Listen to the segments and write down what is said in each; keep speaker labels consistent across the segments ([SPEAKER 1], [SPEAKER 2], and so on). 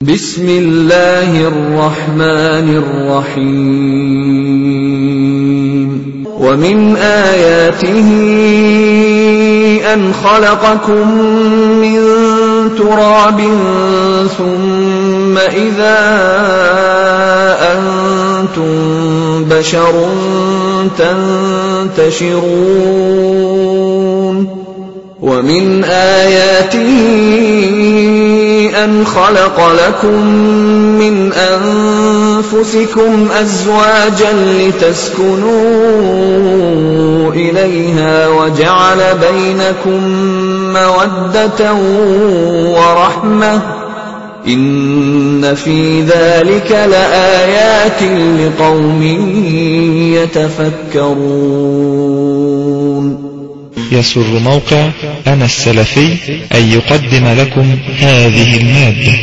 [SPEAKER 1] بسم الله الرحمن الرحيم ومن آياته أن خلقكم من تراب ثم إذا أنتم بشر تنتشرون ومن آياته أَنْ خَلَقَ لَكُم مِّنْ أَنفُسِكُمْ أَزْوَاجًا لِّتَسْكُنُوا إِلَيْهَا وَجَعَلَ بَيْنَكُم مَّوَدَّةً وَرَحْمَةً ۚ إِنَّ فِي ذَٰلِكَ لَآيَاتٍ لِّقَوْمٍ يَتَفَكَّرُونَ
[SPEAKER 2] يسر موقع أنا السلفي أن يقدم لكم هذه المادة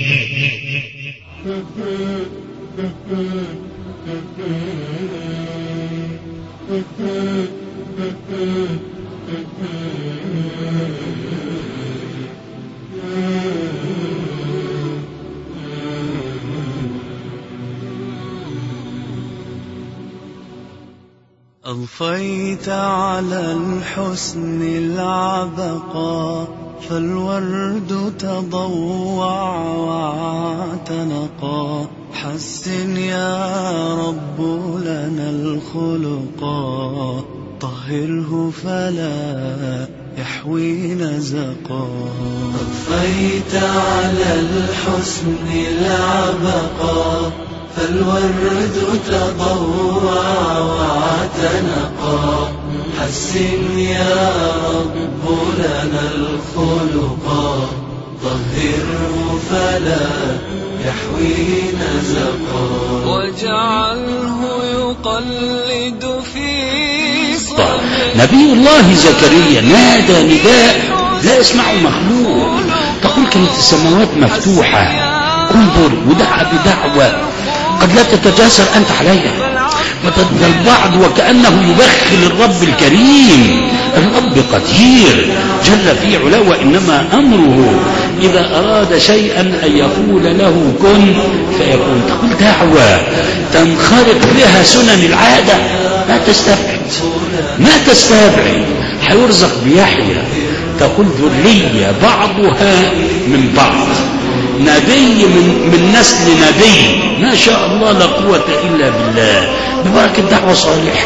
[SPEAKER 3] أضفيت على الحسن العبقى فالورد تضوع واعتنقا حسن يا رب لنا الخلقا طهره فلا يحوي نزقا أضفيت على الحسن العبقا فالورد تضوع واعتنقا حسن يا رب لنا الخلقا طهره فلا يحوي نزقا واجعله يقلد في
[SPEAKER 4] طيب. نبي الله زكريا نادى نداء لا يسمعه مخلوق تقول كانت السماوات مفتوحة انظر ودعا بدعوة قد لا تتجاسر أنت عليها وتبقى البعض وكأنه يبخل الرب الكريم الرب قدير جل في علاه وإنما أمره إذا أراد شيئا أن يقول له كن فيكون تقول دعوة تنخرق بها سنن العادة ما تستبعد ما تستبعد حيرزق بيحيى تقول ذرية بعضها من بعض نبي من, من نسل نبي ما شاء الله لا قوة إلا بالله ببركة دعوة صالحة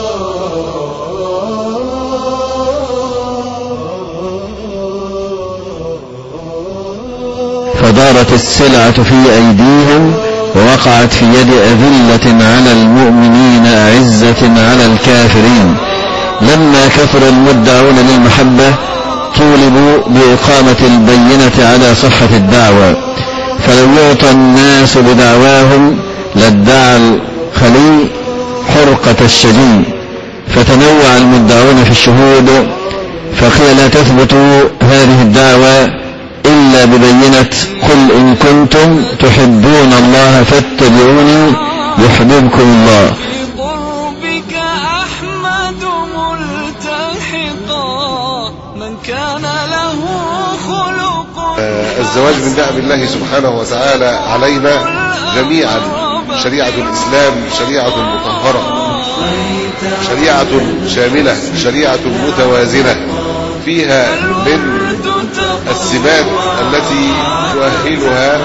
[SPEAKER 5] فدارت السلعة في أيديهم ووقعت في يد أذلة على المؤمنين أعزة على الكافرين لما كثر المدعون للمحبة طولبوا بإقامة البينة على صحة الدعوة فلو يعطى الناس بدعواهم لادعى الخلي حرقة الشجين فتنوع المدعون في الشهود فقيل لا تثبت هذه الدعوة إلا ببينة قل إن كنتم تحبون الله فاتبعوني يحببكم الله
[SPEAKER 3] بقربك أحمد ملتحقا من كان له خلق
[SPEAKER 6] الزواج من نعم الله سبحانه وتعالى علينا جميعا شريعة الإسلام شريعة مطهرة شريعة شاملة شريعة متوازنة فيها من السمات التي تؤهلها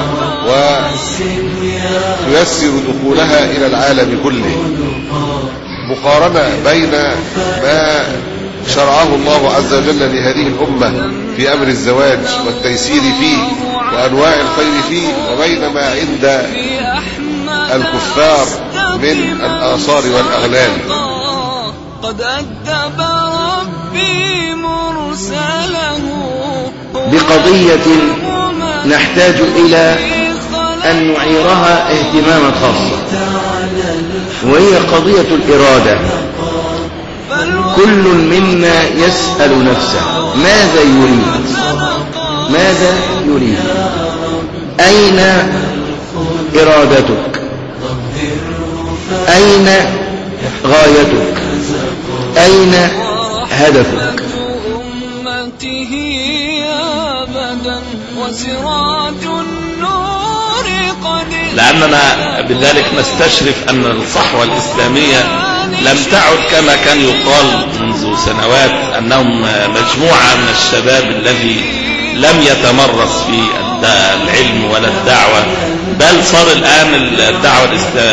[SPEAKER 6] وتيسر دخولها إلى العالم كله مقارنة بين ما شرعه الله عز وجل لهذه الأمة في أمر الزواج والتيسير فيه وأنواع الخير فيه وبين ما عند الكفار من الآثار والأغلال
[SPEAKER 3] قد أدب ربي مرسله
[SPEAKER 7] بقضية نحتاج إلى أن نعيرها اهتماما خاصا وهي قضية الإرادة كل منا يسأل نفسه ماذا يريد ماذا يريد أين إرادتك أين غايتك أين هدفك
[SPEAKER 3] أمته أبدا وسراج النور
[SPEAKER 8] لأننا بذلك نستشرف أن الصحوة الإسلامية لم تعد كما كان يقال منذ سنوات أنهم مجموعة من الشباب الذي لم يتمرس في العلم ولا الدعوة بل صار الآن الدعوة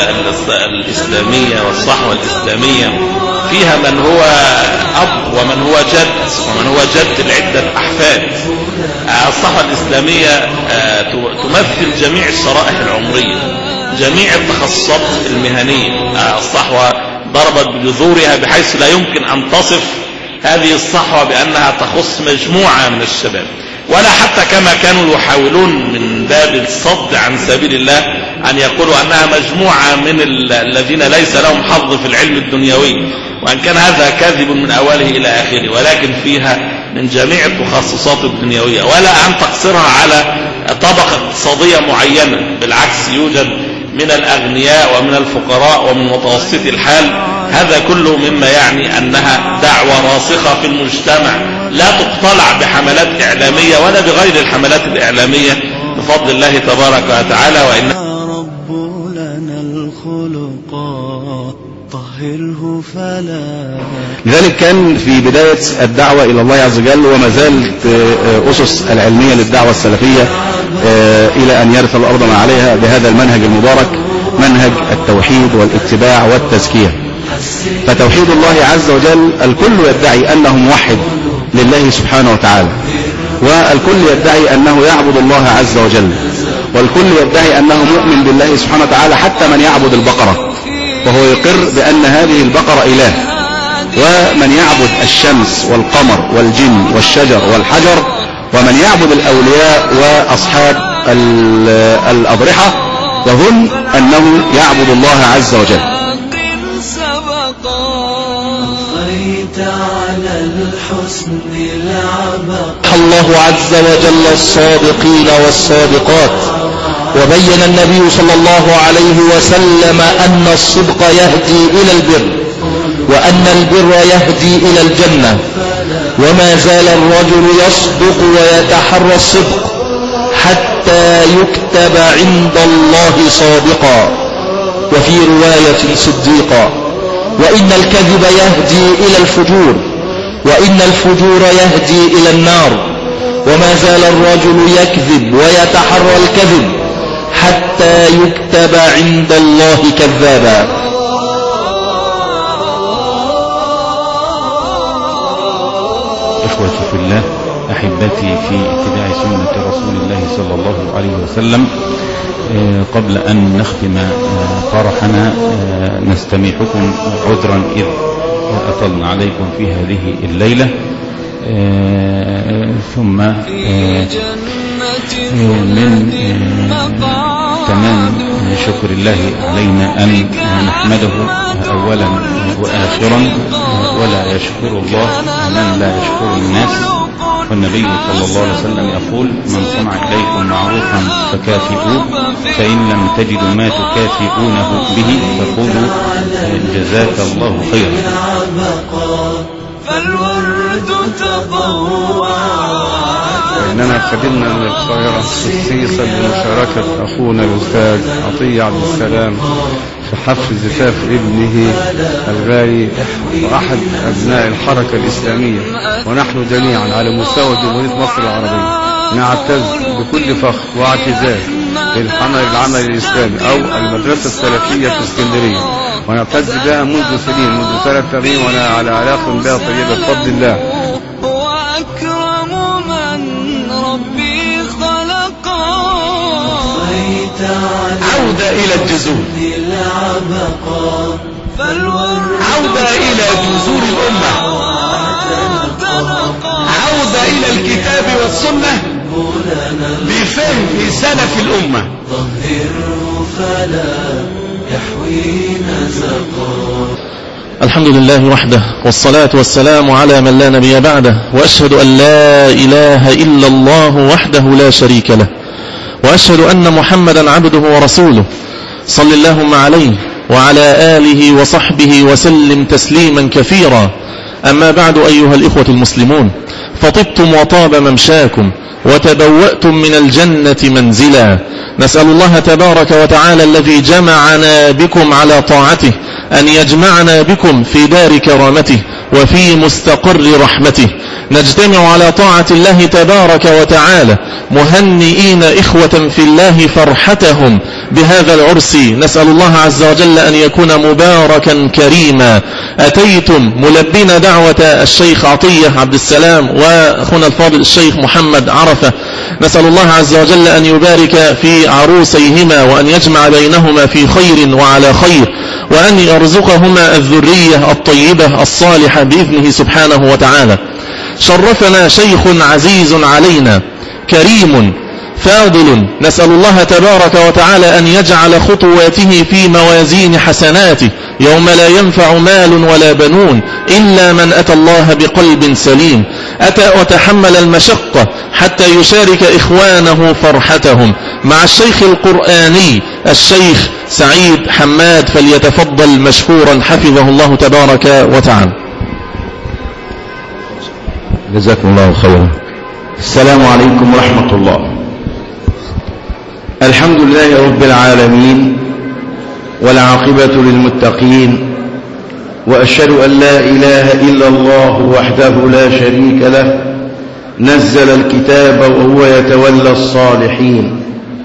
[SPEAKER 8] الإسلامية والصحوة الإسلامية فيها من هو أب ومن هو جد ومن هو جد لعدة أحفاد الصحوة الإسلامية آه، تمثل جميع الشرائح العمرية جميع التخصصات المهنية آه، الصحوة ضربت بجذورها بحيث لا يمكن أن تصف هذه الصحوة بأنها تخص مجموعة من الشباب ولا حتى كما كانوا يحاولون من باب الصد عن سبيل الله أن يقولوا أنها مجموعة من الذين ليس لهم حظ في العلم الدنيوي وأن كان هذا كاذب من أوله إلى آخره ولكن فيها من جميع التخصصات الدنيوية ولا أن تقصرها على طبقة اقتصادية معينة بالعكس يوجد من الأغنياء ومن الفقراء ومن متوسط الحال هذا كله مما يعني أنها دعوة راسخة في المجتمع لا تقتلع بحملات إعلامية ولا بغير الحملات الإعلامية بفضل الله تبارك وتعالى وإن
[SPEAKER 3] رب لنا الخلقا طهره فلا
[SPEAKER 9] لذلك كان في بداية الدعوة إلى الله عز وجل وما زالت آه، أسس العلمية للدعوة السلفية آه، إلى أن يرث الأرض ما عليها بهذا المنهج المبارك منهج التوحيد والاتباع والتزكية فتوحيد الله عز وجل الكل يدعي أنه موحد لله سبحانه وتعالى والكل يدعي أنه يعبد الله عز وجل والكل يدعي أنه مؤمن بالله سبحانه وتعالى حتى من يعبد البقرة وهو يقر بأن هذه البقرة إله ومن يعبد الشمس والقمر والجن والشجر والحجر ومن يعبد الأولياء وأصحاب الأضرحة يظن أنه يعبد الله عز وجل
[SPEAKER 3] على الحسن
[SPEAKER 10] الله عز وجل الصادقين والصادقات وبين النبي صلى الله عليه وسلم أن الصدق يهدي إلى البر وأن البر يهدي إلى الجنة وما زال الرجل يصدق ويتحرى الصدق حتى يكتب عند الله صادقا وفي رواية صديقا وإن الكذب يهدي إلى الفجور وإن الفجور يهدي إلى النار وما زال الرجل يكذب ويتحرى الكذب حتى يكتب عند الله كذابا
[SPEAKER 4] إخوتي في الله أحبتي في اتباع سنة رسول الله صلى الله عليه وسلم آه، قبل أن نختم آه، طرحنا آه، نستميحكم عذرا إذ أطلنا عليكم في هذه الليلة ثم من تمام شكر الله علينا أن نحمده أولا وآخرا ولا يشكر الله من لا يشكر الناس والنبي صلى الله عليه وسلم يقول من صنع إليكم معروفا فكافئوه فإن لم تجدوا ما تكافئونه به فقولوا جزاك الله خيرا
[SPEAKER 3] فالورد تضوع
[SPEAKER 11] إننا قدمنا من القاهرة خصيصا لمشاركة أخونا الأستاذ عطية عبد السلام في حفل زفاف ابنه الغالي وأحد أبناء الحركة الإسلامية ونحن جميعا على مستوى جمهورية مصر العربية نعتز بكل فخر واعتزاز بالحمل العمل الإسلامي أو المدرسة السلفية في اسكندرية ونعتز بها منذ سنين منذ سنة 80 وأنا على علاقة بها طيبة بفضل الله
[SPEAKER 3] وأكرم من ربي خلقا
[SPEAKER 10] عودة إلى الجذور عودة إلى جذور الأمة عودة إلى الكتاب والسنة بفهم سلف الأمة
[SPEAKER 12] الحمد لله وحده والصلاة والسلام على من لا نبي بعده وأشهد أن لا إله إلا الله وحده لا شريك له وأشهد أن محمدا عبده ورسوله صل اللهم عليه وعلى آله وصحبه وسلم تسليما كثيرا أما بعد أيها الإخوة المسلمون فطبتم وطاب ممشاكم وتبوأتم من الجنة منزلا نسأل الله تبارك وتعالى الذي جمعنا بكم على طاعته أن يجمعنا بكم في دار كرامته وفي مستقر رحمته نجتمع على طاعة الله تبارك وتعالى مهنئين إخوة في الله فرحتهم بهذا العرس نسأل الله عز وجل أن يكون مباركا كريما أتيتم ملبين دعوة الشيخ عطية عبد السلام وأخونا الفاضل الشيخ محمد عرفة نسأل الله عز وجل أن يبارك في عروسيهما وأن يجمع بينهما في خير وعلى خير وأن يرزقهما الذرية الطيبة الصالحة بإذنه سبحانه وتعالى شرفنا شيخ عزيز علينا كريم فاضل نسأل الله تبارك وتعالى أن يجعل خطواته في موازين حسناته يوم لا ينفع مال ولا بنون إلا من أتى الله بقلب سليم أتى وتحمل المشقة حتى يشارك إخوانه فرحتهم مع الشيخ القرآني الشيخ سعيد حماد فليتفضل مشكورا حفظه الله تبارك وتعالى
[SPEAKER 7] جزاكم الله خيرا السلام عليكم ورحمة الله الحمد لله رب العالمين والعاقبة للمتقين وأشهد أن لا إله إلا الله وحده لا شريك له نزل الكتاب وهو يتولى الصالحين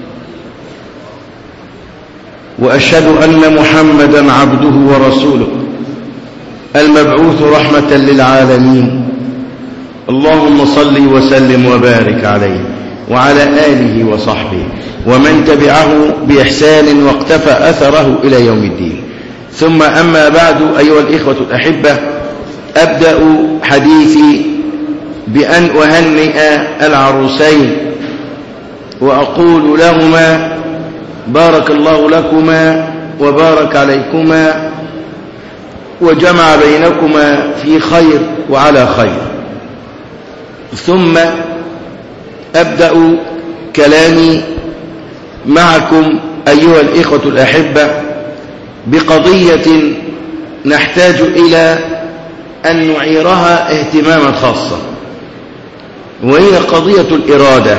[SPEAKER 7] وأشهد أن محمدا عبده ورسوله المبعوث رحمة للعالمين اللهم صل وسلم وبارك عليه وعلى آله وصحبه ومن تبعه بإحسان واقتفى أثره إلى يوم الدين ثم أما بعد أيها الإخوة الأحبة أبدأ حديثي بأن أهنئ العروسين وأقول لهما بارك الله لكما وبارك عليكما وجمع بينكما في خير وعلى خير ثم أبدأ كلامي معكم أيها الإخوة الأحبة بقضية نحتاج إلى أن نعيرها اهتماما خاصا وهي قضية الإرادة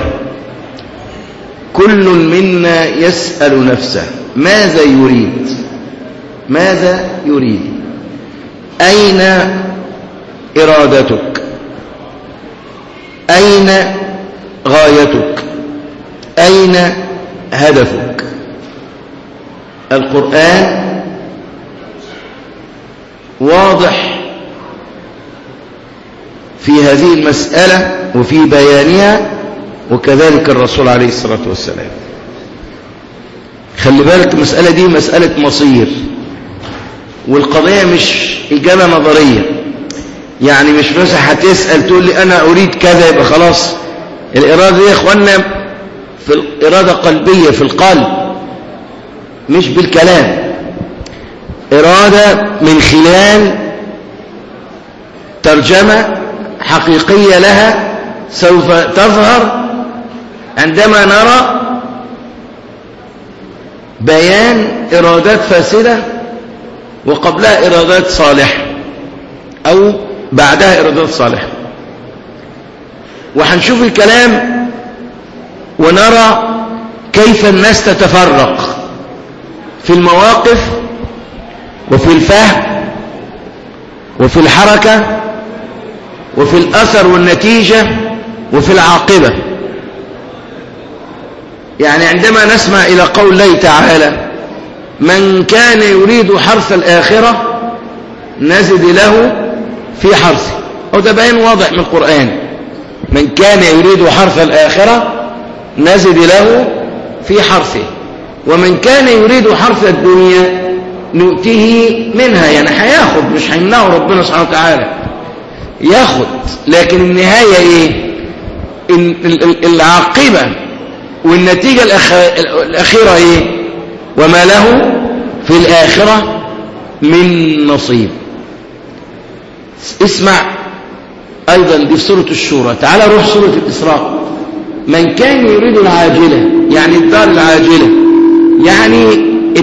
[SPEAKER 7] كل منا يسأل نفسه ماذا يريد ماذا يريد أين إرادتك أين غايتك أين هدفك القرآن واضح في هذه المسألة وفي بيانها وكذلك الرسول عليه الصلاة والسلام خلي بالك المسألة دي مسألة مصير والقضية مش إجابة نظرية يعني مش مثلا هتسأل تقول لي أنا أريد كذا يبقى خلاص الإرادة دي يا إخوانا في الإرادة قلبية في القلب مش بالكلام إرادة من خلال ترجمة حقيقية لها سوف تظهر عندما نرى بيان إرادات فاسدة وقبلها إرادات صالحة أو بعدها إرادات صالحة وهنشوف الكلام ونرى كيف الناس تتفرق في المواقف وفي الفهم وفي الحركة وفي الأثر والنتيجة وفي العاقبة يعني عندما نسمع إلى قول الله تعالى من كان يريد حرث الآخرة نزد له في حرثه أو ده بيان واضح من القرآن من كان يريد حرث الآخرة نزد له في حرثه ومن كان يريد حرث الدنيا نؤته منها يعني هياخد مش هيمنعه ربنا سبحانه وتعالى ياخد لكن النهاية ايه العاقبة والنتيجة الأخيرة ايه وما له في الآخرة من نصيب اسمع أيضا دي في سورة الشورى تعال روح سورة الإسراء من كان يريد العاجلة يعني الدار العاجلة يعني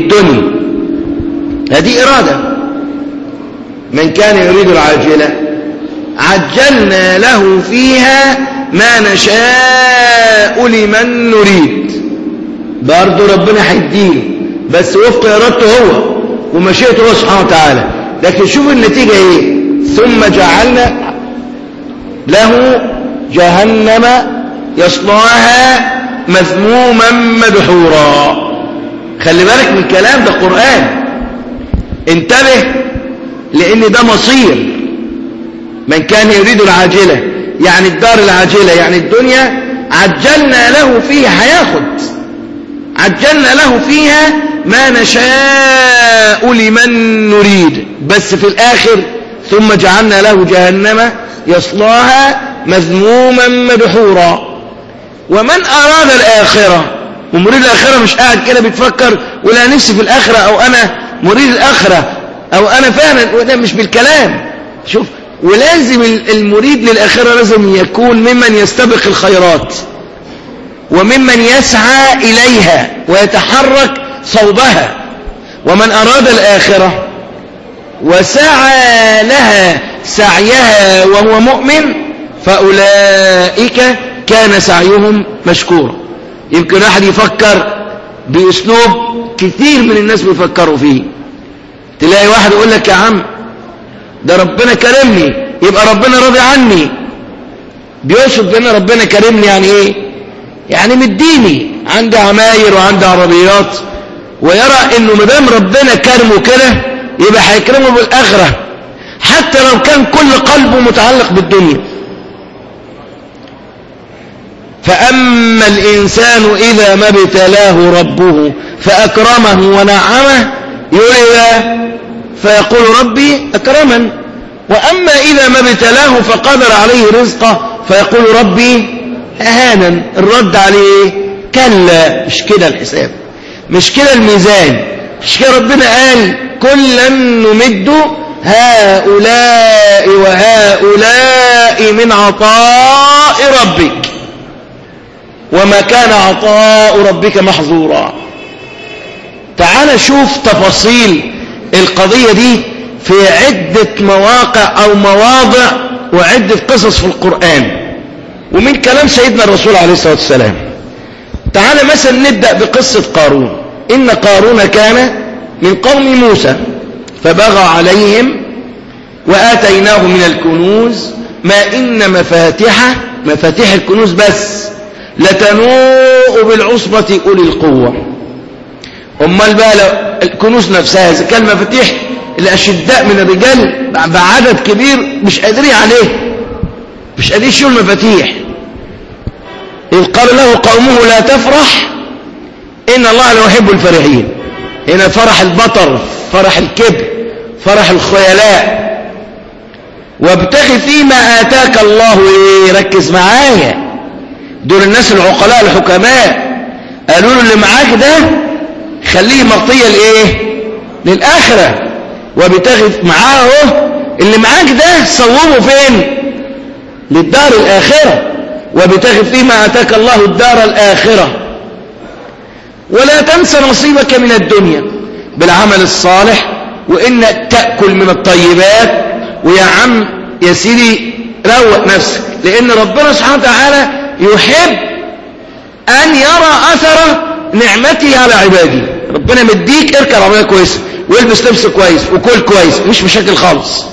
[SPEAKER 7] الدنيا هذه إرادة من كان يريد العاجلة عجلنا له فيها ما نشاء لمن نريد برضه ربنا هيديله بس وفق ارادته هو ومشيئته هو سبحانه وتعالى لكن شوف النتيجة ايه ثم جعلنا له جهنم يصلاها مذموما مدحورا خلي بالك من الكلام ده قرآن انتبه لان ده مصير من كان يريد العاجلة يعني الدار العاجلة يعني الدنيا عجلنا له فيها هياخد عجلنا له فيها ما نشاء لمن نريد بس في الآخر ثم جعلنا له جهنم يصلاها مذموما مدحورا ومن أراد الآخرة ومريد الآخرة مش قاعد كده بيتفكر ولا نفسي في الآخرة أو أنا مريد الآخرة أو أنا فعلا وده مش بالكلام شوف ولازم المريد للآخرة لازم يكون ممن يستبق الخيرات وممن يسعى إليها ويتحرك صوبها ومن أراد الآخرة وسعى لها سعيها وهو مؤمن فأولئك كان سعيهم مشكورا يمكن أحد يفكر بأسلوب كثير من الناس بيفكروا فيه تلاقي واحد يقول لك يا عم ده ربنا كرمني يبقى ربنا راضي عني بيقصد بان ربنا كرمني يعني ايه يعني مديني عندي عماير وعندي عربيات ويرى انه مدام ربنا كرمه كده يبقى هيكرمه بالاخره حتى لو كان كل قلبه متعلق بالدنيا فأما الإنسان إذا ما ابتلاه ربه فأكرمه ونعمه يقول فيقول ربي أكرمن وأما إذا ما ابتلاه فقدر عليه رزقه فيقول ربي أهانا الرد عليه كلا مش كده الحساب مش كده الميزان مش كده ربنا قال كلا نمد هؤلاء وهؤلاء من عطاء ربك وما كان عطاء ربك محظورا تعال شوف تفاصيل القضية دي في عدة مواقع أو مواضع وعدة قصص في القرآن ومن كلام سيدنا الرسول عليه الصلاة والسلام تعال مثلا نبدأ بقصة قارون إن قارون كان من قوم موسى فبغى عليهم وآتيناه من الكنوز ما إن مفاتحه مفاتيح الكنوز بس لتنوء بالعصبة أولي القوة أمال بقى لو الكنوز نفسها إذا كان مفاتيح الأشداء من الرجال بعدد كبير مش قادرين عليه مش قادرين يشيلوا المفاتيح إذ قال له قومه لا تفرح إن الله لا يحب الفرحين هنا فرح البطر فرح الكبر فرح الخيلاء وابتغ فيما آتاك الله إيه ركز معايا دول الناس العقلاء الحكماء قالوا له اللي معاك ده خليه مغطية لإيه للآخرة وابتغ معاه اهو اللي معاك ده صوبه فين للدار الآخرة وابتغ فيما آتاك الله الدار الآخرة ولا تنسى نصيبك من الدنيا بالعمل الصالح وإنك تأكل من الطيبات ويا عم يا سيدي روق نفسك لأن ربنا سبحانه وتعالى يحب أن يرى أثر نعمته على عباده ربنا مديك اركب عربية كويسة والبس لبس كويس وكل كويس مش مشاكل خالص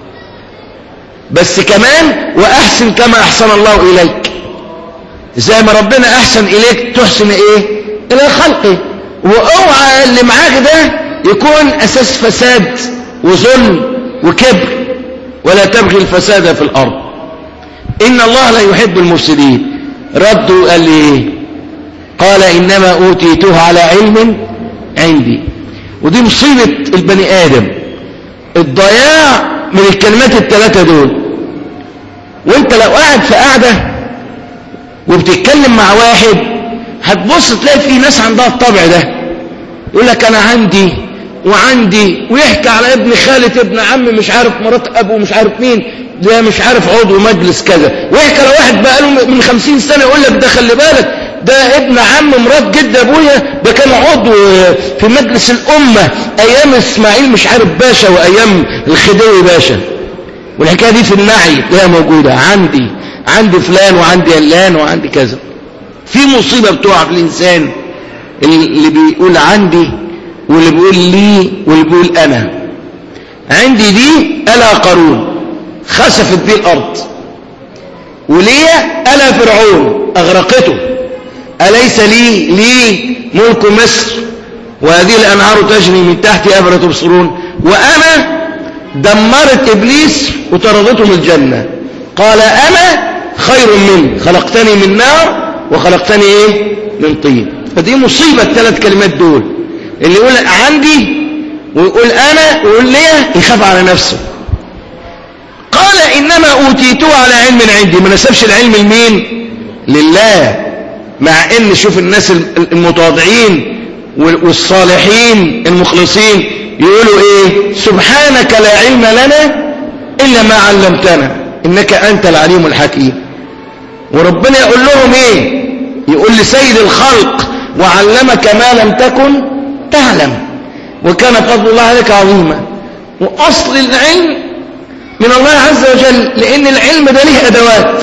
[SPEAKER 7] بس كمان وأحسن كما أحسن الله إليك زي ما ربنا أحسن إليك تحسن إيه إلى خلقه واوعى اللي معاك ده يكون أساس فساد وظلم وكبر ولا تبغي الفساد في الأرض إن الله لا يحب المفسدين ردوا قال لي إيه قال إنما أوتيته على علم عندي ودي مصيبة البني آدم الضياع من الكلمات الثلاثة دول وانت لو قاعد في قاعدة وبتتكلم مع واحد هتبص تلاقي في ناس عندها الطبع ده يقول لك انا عندي وعندي ويحكي على ابن خالة ابن عم مش عارف مرات ابوه مش عارف مين ده مش عارف عضو مجلس كذا ويحكي على واحد بقاله من خمسين سنة يقول لك ده خلي بالك ده ابن عم مرات جد ابويا ده كان عضو في مجلس الامة ايام اسماعيل مش عارف باشا وايام الخديوي باشا والحكاية دي في النعي تلاقيها موجودة عندي عندي فلان وعندي علان وعندي كذا في مصيبة بتقع في الإنسان اللي بيقول عندي واللي بيقول لي واللي بيقول أنا عندي دي ألا قارون خسفت بيه الأرض وليا ألا فرعون أغرقته أليس لي لي ملك مصر وهذه الأنهار تجري من تحتي أفلا تبصرون وأنا دمرت إبليس وطردته من الجنة قال أنا خير منه خلقتني من نار وخلقتني إيه من طين فدي مصيبة الثلاث كلمات دول اللي يقول عندي ويقول أنا ويقول ليه يخاف على نفسه قال إنما أوتيته على علم عندي ما نسبش العلم لمين لله مع ان شوف الناس المتواضعين والصالحين المخلصين يقولوا ايه سبحانك لا علم لنا الا ما علمتنا انك انت العليم الحكيم وربنا يقول لهم ايه يقول لسيد الخلق وعلمك ما لم تكن تعلم وكان فضل الله عليك عظيما واصل العلم من الله عز وجل لان العلم ده له ادوات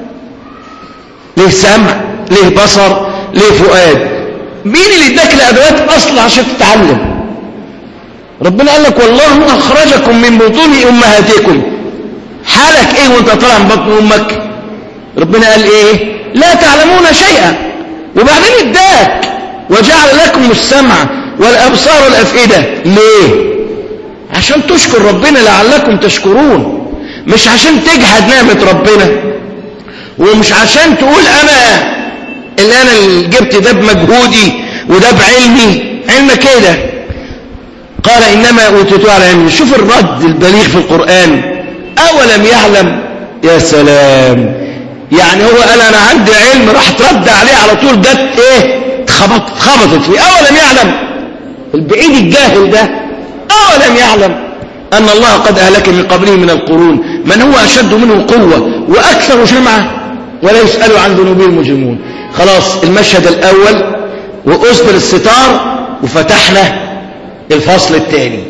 [SPEAKER 7] له سمع ليه بصر ليه فؤاد مين اللي اداك الادوات اصلا عشان تتعلم ربنا قال لك والله اخرجكم من بطون امهاتكم حالك ايه وانت طالع من بطن امك ربنا قال ايه لا تعلمون شيئا وبعدين اداك وجعل لكم السمع والابصار والافئده ليه عشان تشكر ربنا لعلكم تشكرون مش عشان تجحد نعمه ربنا ومش عشان تقول انا اللي انا اللي جبت ده بمجهودي وده بعلمي علمك كده قال انما اوتيته على علم شوف الرد البليغ في القران اولم يعلم يا سلام يعني هو قال انا عندي علم راح ترد عليه على طول جت ايه خبط خبطت فيه اولم يعلم البعيد الجاهل ده اولم يعلم ان الله قد اهلك من قبله من القرون من هو اشد منه قوه واكثر جمعه ولا يسال عن ذنوبه المجرمون خلاص المشهد الأول وأسدل الستار وفتحنا الفصل الثاني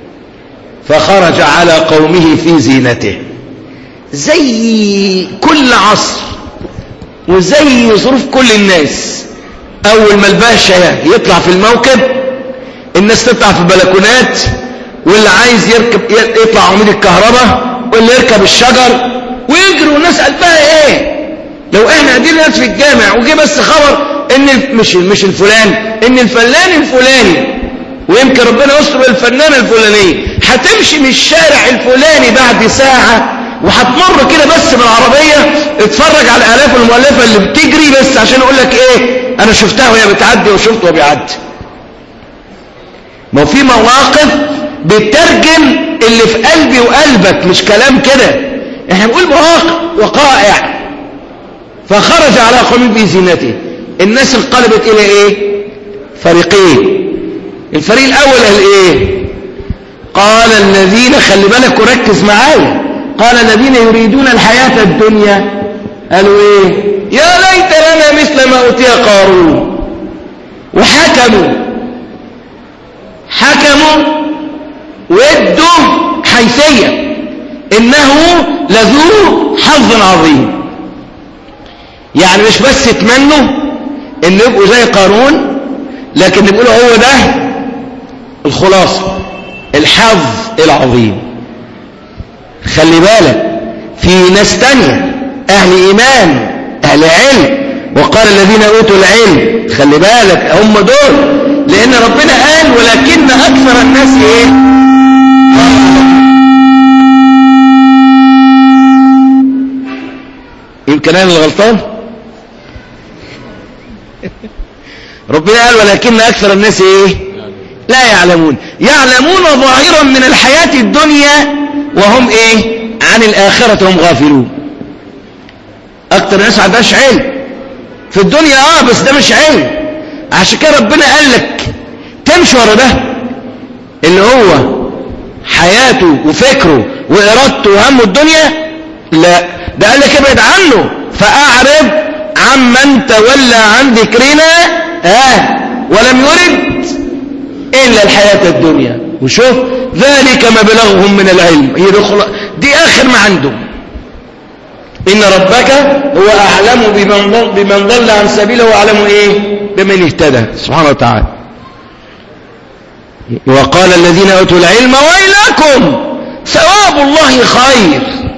[SPEAKER 7] فخرج على قومه في زينته زي كل عصر وزي ظروف كل الناس أول ما الباشا يطلع في الموكب الناس تطلع في البلكونات واللي عايز يركب يطلع عميد الكهرباء واللي يركب الشجر ويجري والناس قلبها ايه لو احنا قاعدين ناس في الجامع وجه بس خبر ان مش مش الفلان ان الفلان الفلاني ويمكن ربنا يستر الفنانه الفلانيه هتمشي من الشارع الفلاني بعد ساعه وهتمر كده بس بالعربيه اتفرج على الالاف المؤلفه اللي بتجري بس عشان اقول لك ايه انا شفتها وهي بتعدي وشفته وهو بيعدي ما في مواقف بتترجم اللي في قلبي وقلبك مش كلام كده احنا بنقول مواقف وقائع فخرج على قومه بزينته الناس انقلبت الى ايه فريقين الفريق الاول قال ايه قال الذين خلي بالك وركز معايا قال الذين يريدون الحياة الدنيا قالوا ايه يا ليت لنا مثل ما اوتي قارون وحكموا حكموا وادوا حيثية انه لذو حظ عظيم يعني مش بس يتمنوا ان يبقوا زي قارون لكن يقولوا هو ده الخلاصة الحظ العظيم خلي بالك في ناس تانية اهل ايمان اهل علم وقال الذين اوتوا العلم خلي بالك هم دول لان ربنا قال ولكن اكثر الناس ايه يمكن انا اللي غلطان ربنا قال ولكن أكثر الناس إيه لا يعلمون يعلمون ظاهرا من الحياة الدنيا وهم إيه عن الآخرة هم غافلون أكثر الناس عندهاش علم في الدنيا آه بس ده مش علم عشان كده ربنا قال لك تمشي ورا ده اللي هو حياته وفكره وإرادته وهمه الدنيا لا ده قال لك ابعد عنه فأعرض عمن تولى عن ذكرنا آه ولم يرد إلا الحياة الدنيا وشوف ذلك مبلغهم من العلم يدخل دي آخر آخر ما عنده إن ربك هو أعلم بمن ضل, بمن ضل عن سبيله وأعلم إيه بمن اهتدى سبحانه وتعالى وقال الذين أوتوا العلم ويلكم ثواب الله خير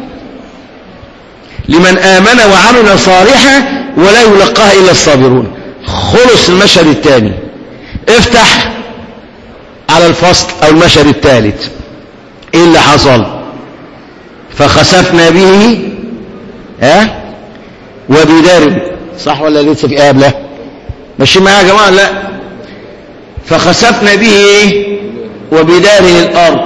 [SPEAKER 7] لمن آمن وعمل صالحا ولا يلقاها إلا الصابرون خلص المشهد الثاني افتح على الفصل أو المشهد الثالث إيه اللي حصل فخسفنا به ها وبدار صح ولا لسه في قبله ماشي معايا يا جماعه لا فخسفنا به ايه وبداره الارض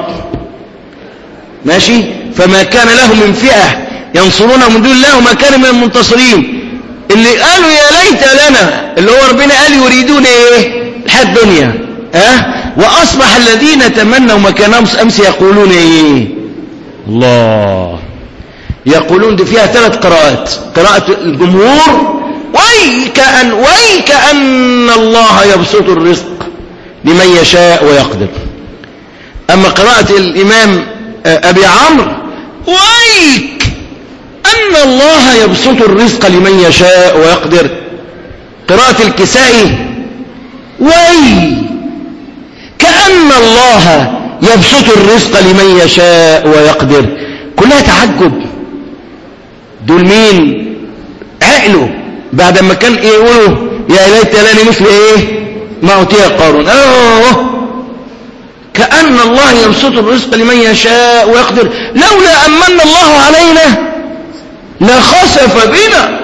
[SPEAKER 7] ماشي فما كان له من فئه ينصرون من دون الله وما كان من المنتصرين اللي قالوا يا ليت لنا اللي هو ربنا قال يريدون ايه الحياه الدنيا ها أه؟ واصبح الذين تمنوا مكانهم امس يقولون ايه الله يقولون دي فيها ثلاث قراءات قراءة الجمهور ويك أن, ويك أن الله يبسط الرزق لمن يشاء ويقدر أما قراءة الإمام أبي عمرو ويك أن الله يبسط الرزق لمن يشاء ويقدر قراءة الكسائي وي كأن الله يبسط الرزق لمن يشاء ويقدر كلها تعجب دول مين عقله بعد ما كان ايه يقولوا يا ليت لاني مثل ايه ما اوتي قارون اوه كأن الله يبسط الرزق لمن يشاء ويقدر لولا أمن الله علينا لخسف بنا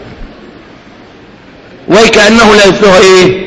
[SPEAKER 7] وكأنه لا يفلح ايه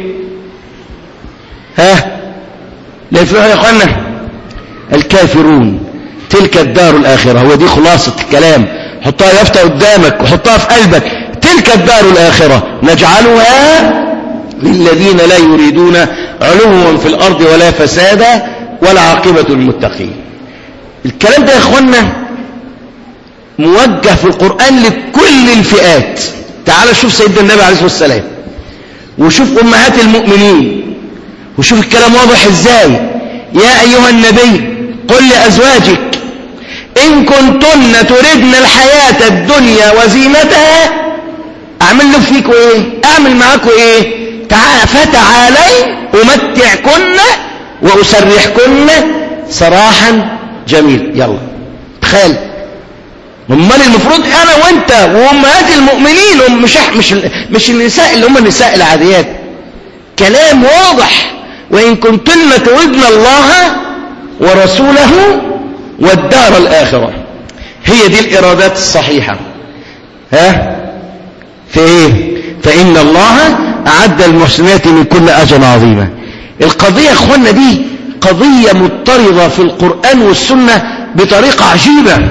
[SPEAKER 7] ها لا يفلح يا اخوانا الكافرون تلك الدار الآخرة هو دي خلاصة الكلام حطها يفتى قدامك وحطها في قلبك تلك الدار الآخرة نجعلها للذين لا يريدون علوا في الأرض ولا فسادا ولا عاقبة المتقين الكلام ده يا اخوانا موجه في القرآن لكل الفئات تعال شوف سيدنا النبي عليه الصلاة والسلام وشوف أمهات المؤمنين وشوف الكلام واضح ازاي يا أيها النبي قل لأزواجك إن كنتن تردن الحياة الدنيا وزينتها أعمل له فيكم إيه أعمل معاكم إيه تعال فتعالي أمتعكن وأسرحكن سراحا جميل يلا تخيل امال المفروض انا وانت وامهات المؤمنين مش مش مش النساء اللي هم النساء العاديات كلام واضح وان كنتن تردن الله ورسوله والدار الآخرة هي دي الإرادات الصحيحة ها في ايه فإن الله أعد المحسنات من كل أجر عظيمة القضية يا اخوانا دي قضية مضطردة في القرآن والسنة بطريقة عجيبة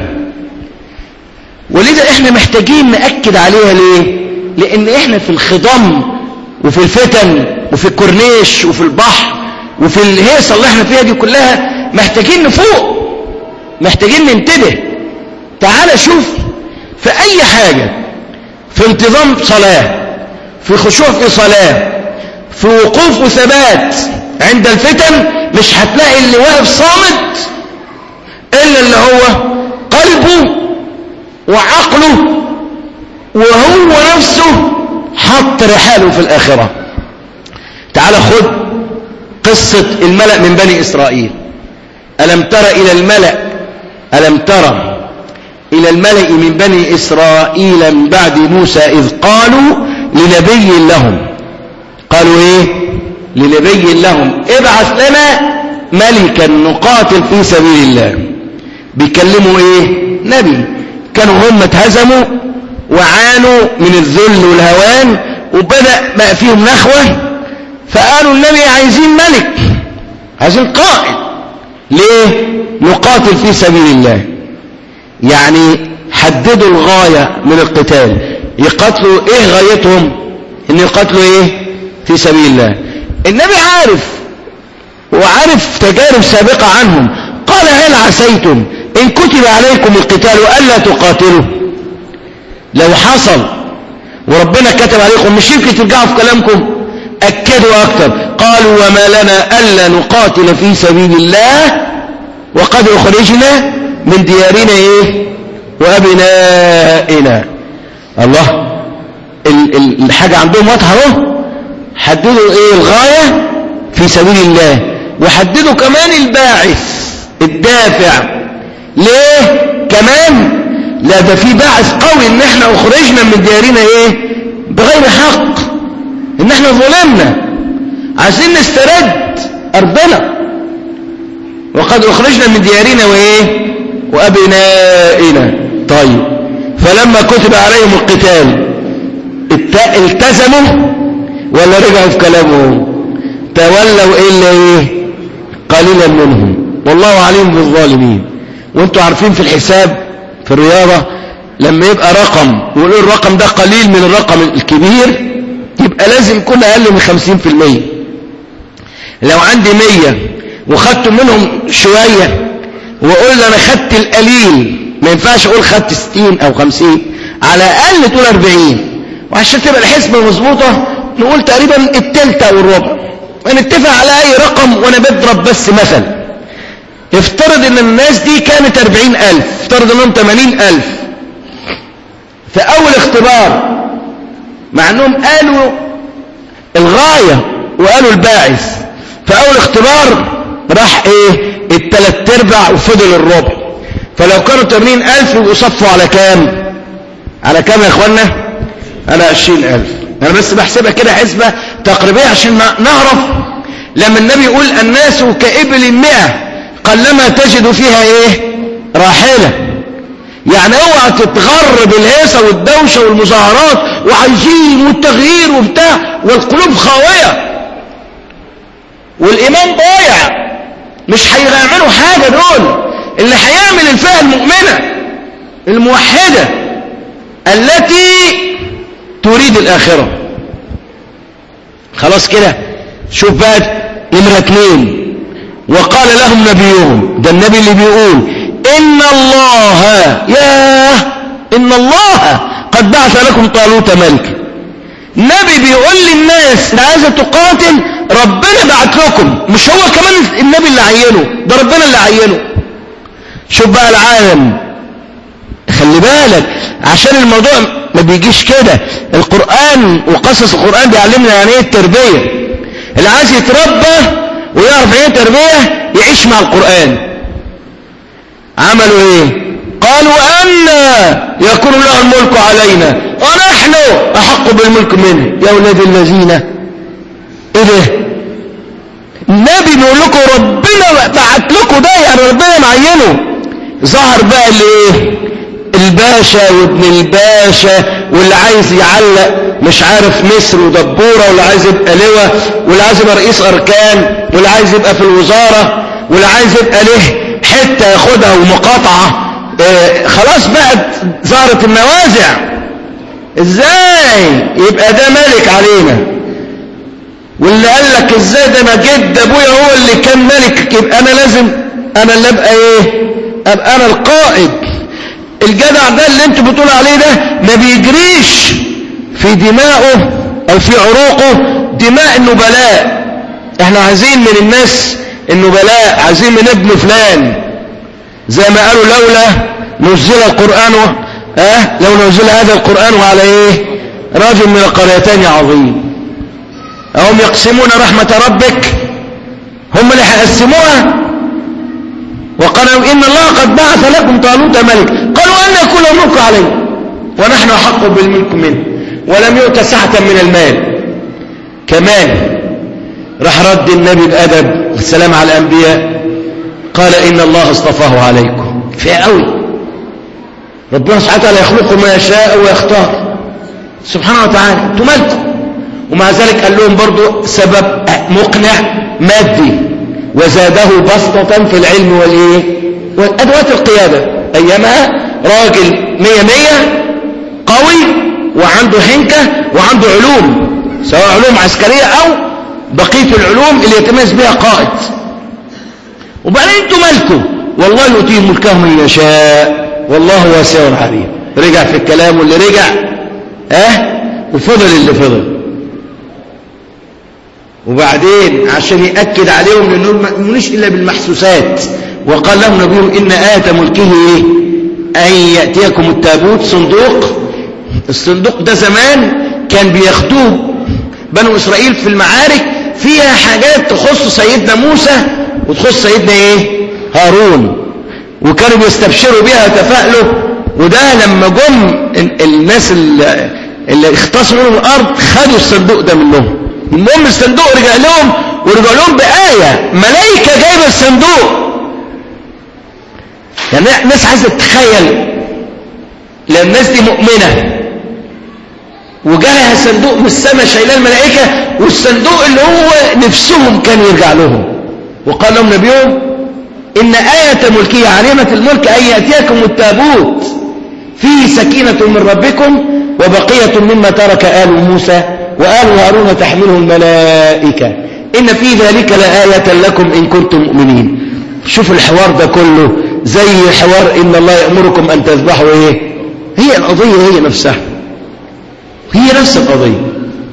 [SPEAKER 7] ولذا احنا محتاجين نأكد عليها ليه لأن احنا في الخضم وفي الفتن وفي الكورنيش وفي البحر وفي الهيصة اللي احنا فيها دي كلها محتاجين نفوق محتاجين ننتبه تعال شوف في أي حاجة في انتظام صلاة في خشوع في صلاة في وقوف وثبات عند الفتن مش هتلاقي اللي واقف صامت إلا اللي هو قلبه وعقله وهو نفسه حط رحاله في الآخرة تعال خد قصة الملأ من بني إسرائيل ألم تر إلى الملأ ألم تر إلى الملأ من بني إسرائيل من بعد موسى إذ قالوا لنبي لهم قالوا إيه لنبي لهم ابعث لنا ملكا نقاتل في سبيل الله بيكلموا إيه نبي كانوا هم اتهزموا وعانوا من الذل والهوان وبدأ بقى فيهم نخوة فقالوا النبي عايزين ملك عايزين قائد ليه نقاتل في سبيل الله يعني حددوا الغاية من القتال يقاتلوا ايه غايتهم ان يقاتلوا ايه في سبيل الله النبي عارف وعارف تجارب سابقة عنهم قال هل عسيتم ان كتب عليكم القتال ألا تقاتلوا لو حصل وربنا كتب عليكم مش يمكن ترجعوا في كلامكم أكدوا أكتر قالوا وما لنا ألا نقاتل في سبيل الله وقد أخرجنا من ديارنا إيه وأبنائنا الله ال- ال- الحاجة عندهم واضحة اهو حددوا ايه الغاية في سبيل الله وحددوا كمان الباعث الدافع ليه كمان لا ده في باعث قوي ان احنا اخرجنا من ديارنا ايه بغير حق ان احنا ظلمنا عايزين نسترد ارضنا وقد اخرجنا من ديارنا وايه وابنائنا طيب فلما كتب عليهم القتال الت- التزموا ولا رجعوا في كلامهم تولوا الا ايه قليلا منهم والله عليم بالظالمين وانتوا عارفين في الحساب في الرياضة لما يبقى رقم ويقولوا الرقم ده قليل من الرقم الكبير يبقى لازم يكون اقل من خمسين في المية لو عندي مية وخدت منهم شوية وقلنا انا خدت القليل ما ينفعش اقول خدت ستين او خمسين على الاقل تقول اربعين وعشان تبقى الحسبة مظبوطة نقول تقريبا التلت او الربع ونتفق على اي رقم وانا بضرب بس مثل افترض ان الناس دي كانت اربعين الف افترض انهم تمانين الف في اول اختبار مع انهم قالوا الغاية وقالوا الباعث في اول اختبار راح ايه التلات ارباع وفضل الربع فلو كانوا تمانين الف يصفوا على كام على كام يا اخوانا على عشرين الف انا بس بحسبها كده حسبة تقريبية عشان نعرف لما النبي يقول الناس كإبل مئة قلما تجد فيها ايه راحلة يعني اوعى تتغر بالهيصة والدوشة والمظاهرات وعايزين والتغيير وبتاع والقلوب خاوية والايمان ضايع مش هيعملوا حاجة دول اللي هيعمل الفئة المؤمنة الموحدة التي تريد الآخرة خلاص كده شوف بقى نمرة اتنين وقال لهم نبيهم ده النبي اللي بيقول إن الله ياه إن الله قد بعث لكم طالوت ملكا نبي بيقول للناس اللي عايزة تقاتل ربنا بعت لكم مش هو كمان النبي اللي عينه ده ربنا اللي عينه شوف بقى العالم خلي بالك عشان الموضوع ما بيجيش كده القرآن وقصص القرآن بيعلمنا يعني ايه التربية اللي عايز يتربى ويعرف ايه التربية يعيش مع القرآن عملوا ايه قالوا أن يكون له الملك علينا ونحن أحق بالملك منه يا أولاد الذين ايه ده النبي بيقول لكم ربنا بعت لكم ده يعني ربنا معينه ظهر بقى الايه الباشا وابن الباشا واللي عايز يعلق مش عارف مصر ودبورة واللي عايز يبقى لواء واللي عايز يبقى رئيس أركان واللي عايز يبقى في الوزارة واللي عايز يبقى له حتة ياخدها ومقاطعة اه خلاص بقت ظهرت النوازع ازاي يبقى ده ملك علينا واللي قال لك ازاي ده انا جد ابويا هو اللي كان ملك يبقى انا لازم انا اللي ابقى ايه ابقى انا القائد الجدع ده اللي انتوا بتقولوا عليه ده ما بيجريش في دماؤه او في عروقه دماء النبلاء احنا عايزين من الناس النبلاء عايزين من ابن فلان زي ما قالوا لولا نزل القرآن اه لو نزل هذا القرآن على ايه رجل من القريتين عظيم هم يقسمون رحمة ربك هم اللي هيقسموها وقالوا إن الله قد بعث لكم طالوت ملك قالوا أن يكون الملك عليه ونحن أحق بالملك منه ولم يؤت سعة من المال كمان راح رد النبي بأدب والسلام على الأنبياء قال إن الله اصطفاه عليكم في قوي ربنا سبحانه وتعالى يخلق ما يشاء ويختار سبحانه وتعالى انتوا مالكم ومع ذلك قال لهم برضو سبب مقنع مادي وزاده بسطة في العلم والإيه وأدوات القيادة أيامها راجل مية مية قوي وعنده حنكة وعنده علوم سواء علوم عسكرية أو بقية العلوم اللي يتميز بها قائد وبعدين انتوا مالكم والله يؤتيه ملكه من يشاء والله واسع عليم رجع في الكلام واللي رجع اه وفضل اللي فضل وبعدين عشان يأكد عليهم لأنهم ما يؤمنوش إلا بالمحسوسات وقال لهم نبيهم إن آية ملكه إيه؟ أن يأتيكم التابوت صندوق الصندوق ده زمان كان بياخدوه بنو إسرائيل في المعارك فيها حاجات تخص سيدنا موسى وتخص سيدنا إيه هارون وكانوا بيستبشروا بيها وتفائلوا وده لما جم ال- الناس اللي, اللي اختصموا منهم الأرض خدوا الصندوق ده منهم المهم الصندوق رجع لهم ورجع لهم بآية ملائكة جايبة الصندوق يعني الناس عايزة تتخيل لأن الناس دي مؤمنة وجالها صندوق من السماء شايلاه الملائكة والصندوق اللي هو نفسهم كان يرجع لهم وقال لهم نبيهم إن آية ملكية علامة الملك أن يأتيكم التابوت فيه سكينة من ربكم وبقية مما ترك آل موسى وآل هارون تحمله الملائكة إن في ذلك لآية لكم إن كنتم مؤمنين شوف الحوار ده كله زي حوار إن الله يأمركم أن تذبحوا إيه هي القضية هي نفسها هي نفس القضية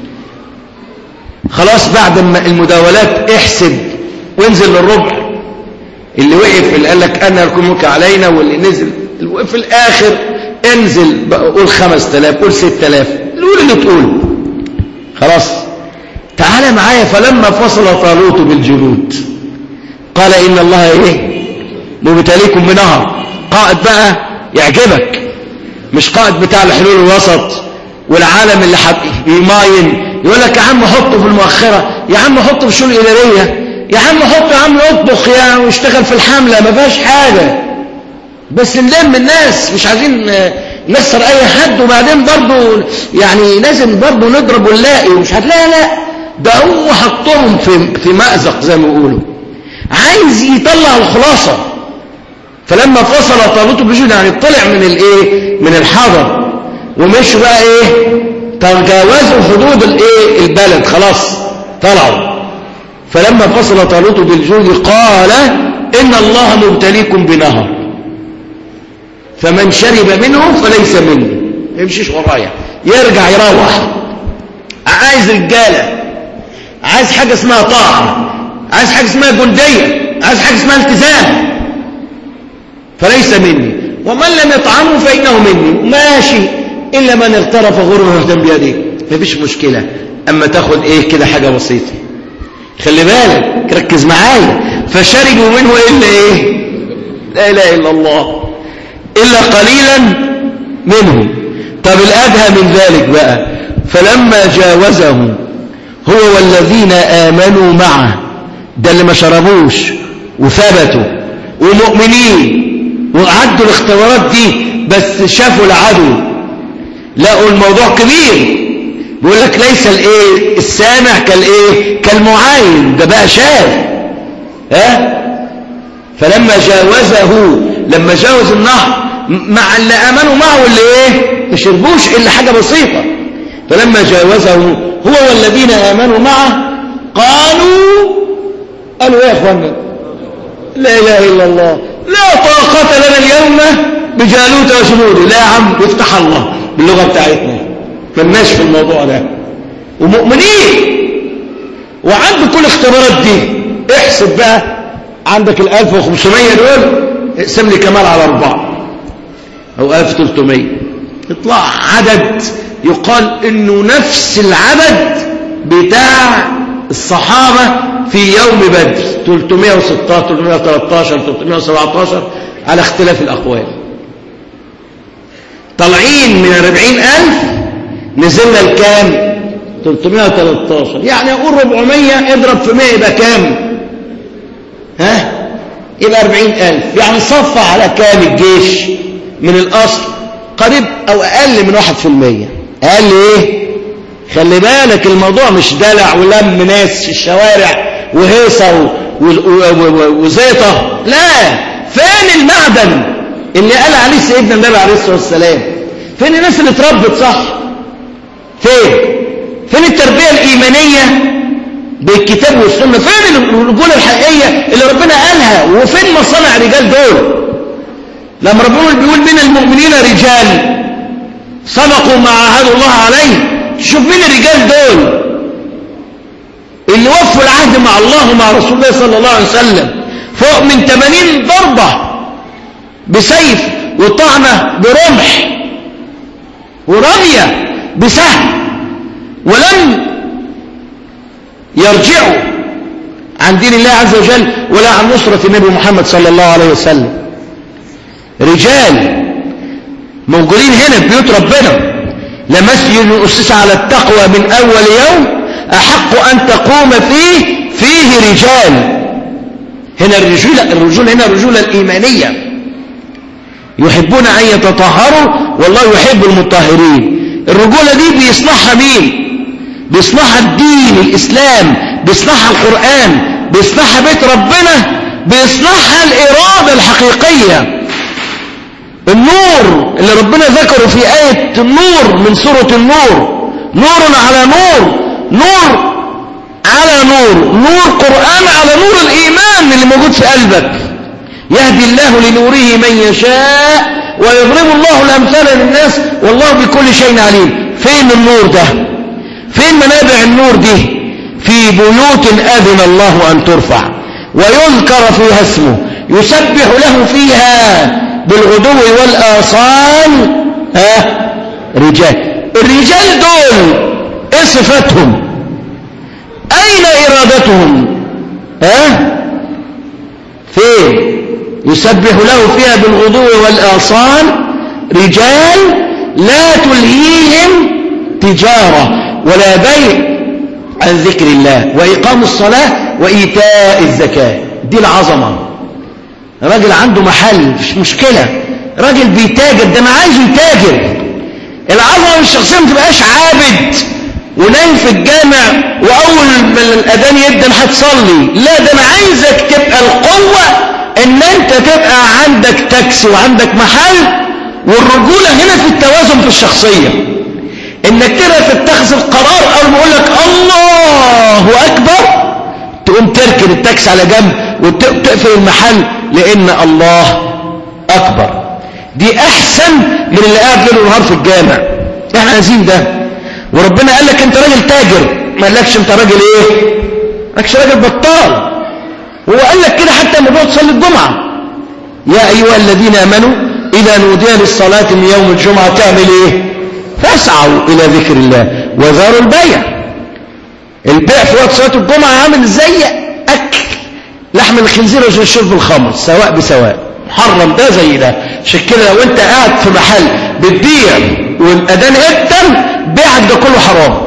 [SPEAKER 7] خلاص بعد ما المداولات احسب وانزل للربع اللي وقف اللي قال لك أنا لكم ملك علينا واللي نزل في الآخر انزل بقى قول خمس تلاف قول ست تلاف قول اللي تقوله خلاص تعال معايا فلما فصل طالوت بالجنود قال إن الله إيه مبتليكم بنهر قائد بقى يعجبك مش قائد بتاع الحلول الوسط والعالم اللي حب يماين يقول لك يا عم حطه في المؤخرة يا عم حطه في الشؤون الإدارية يا عم حطه يا عم يطبخ يا ويشتغل في الحملة ما فيهاش حاجة بس نلم الناس مش عايزين نخسر اي حد وبعدين برضه يعني لازم برضه نضرب ونلاقي ومش هتلاقي لا ده هو حطهم في في مأزق زي ما بيقولوا عايز يطلع الخلاصة فلما فصل طالوت بجنود يعني طلع من الايه من الحضر ومشوا بقى ايه تجاوزوا حدود الايه البلد خلاص طلعوا فلما فصل طالوت بالجنود قال ان الله مبتليكم بنهر فمن شرب منه فليس مني ما يمشيش ورايا يرجع يروح عايز رجاله عايز حاجه اسمها طاعه عايز حاجه اسمها جنديه عايز حاجه اسمها التزام فليس مني ومن لم يطعمه فانه مني ماشي الا من اغترف غرفه بيده مفيش مشكله اما تاخد ايه كده حاجه بسيطه خلي بالك ركز معايا فشربوا منه الا ايه لا اله الا الله إلا قليلا منهم طب الأدهى من ذلك بقى فلما جاوزه هو والذين آمنوا معه ده اللي ما شربوش وثبتوا ومؤمنين وعدوا الاختبارات دي بس شافوا العدو لقوا الموضوع كبير بيقول لك ليس الايه السامع كالايه كالمعاين ده بقى شاف ها فلما جاوزه لما جاوز النهر مع اللي امنوا معه واللي ايه ما شربوش الا حاجه بسيطه فلما جاوزه هو والذين امنوا معه قالوا قالوا ايه يا اخوانا لا اله الا الله لا طاقه لنا اليوم بجالوت وجنوده لا يا عم يفتح الله باللغه بتاعتنا ملناش في الموضوع ده ومؤمنين وعند كل الاختبارات دي احسب بقى عندك ال 1500 دول اقسم لي كمال على أربعة أو 1300 يطلع عدد يقال إنه نفس العدد بتاع الصحابة في يوم بدر 316 313 317 على اختلاف الأقوال طالعين من 40000 نزلنا الكام 313 يعني أقول 400 اضرب في 100 يبقى كام ها يبقى 40000 يعني صفى على كام الجيش من الأصل قريب أو أقل من 1% أقل إيه خلي بالك الموضوع مش دلع ولم ناس في الشوارع وهيصة وزيطة لا فين المعدن اللي قال عليه سيدنا النبي عليه الصلاة والسلام فين الناس اللي اتربت صح فين فين التربية الإيمانية بالكتاب والسنة فين الرجولة الحقيقية اللي ربنا قالها وفين مصانع الرجال دول لما ربنا بيقول من المؤمنين رجال صدقوا ما عاهدوا الله عليه شوف مين الرجال دول اللي وفوا العهد مع الله ومع رسول الله صلى الله عليه وسلم فوق من 80 ضربة بسيف وطعنة برمح ورمية بسهم ولم يرجعوا عن دين الله عز وجل ولا عن نصرة النبي محمد صلى الله عليه وسلم رجال موجودين هنا في بيوت ربنا لمسجد أسس على التقوى من أول يوم أحق أن تقوم فيه فيه رجال هنا الرجولة الرجولة هنا الرجولة الإيمانية يحبون أن يتطهروا والله يحب المطهرين الرجولة دي بيصلحها مين بيصلحها الدين الإسلام بيصلحها القرآن بيصلحها بيت ربنا بيصلحها الإرادة الحقيقية النور اللي ربنا ذكره في آية النور من سورة النور نور على نور نور على نور نور قرآن على نور الإيمان اللي موجود في قلبك يهدي الله لنوره من يشاء ويضرب الله الأمثال للناس والله بكل شيء عليم فين النور ده فين منابع النور دي في بيوت أذن الله أن ترفع ويذكر فيها اسمه يسبح له فيها بالغدو والآصال ها رجال الرجال دول ايه صفاتهم اين ارادتهم ها فين يسبح له فيها بالغدو والآصال رجال لا تلهيهم تجارة ولا بيع عن ذكر الله وإقام الصلاة وإيتاء الزكاة دي العظمة راجل عنده محل مش مشكلة راجل بيتاجر ده أنا عايزه يتاجر العظمة الشخصية ما تبقاش عابد ونايم في الجامع وأول ما الأذان يبدأ هتصلي لا ده أنا عايزك تبقى القوة إن أنت تبقى عندك تاكسي وعندك محل والرجولة هنا في التوازن في الشخصية إنك تبقى تتخذ القرار أول ما يقول لك الله أكبر تقوم تركن التاكسي على جنب وتقفل المحل لأن الله أكبر دي أحسن من اللي قاعد ليل ونهار في الجامع احنا عايزين ده وربنا قال لك انت راجل تاجر ما قالكش انت راجل ايه قالكش راجل بطال هو قال لك كده حتى لما تقعد تصلي الجمعه يا ايها الذين امنوا اذا نودي للصلاه من يوم الجمعه تعمل ايه فاسعوا الى ذكر الله وذروا البيع البيع في وقت صلاه الجمعه عامل زي اكل لحم الخنزير وشرب الخمر سواء بسواء محرم ده زي ده عشان كده لو انت قاعد في محل بتبيع والاذان اتم بيعك ده كله حرام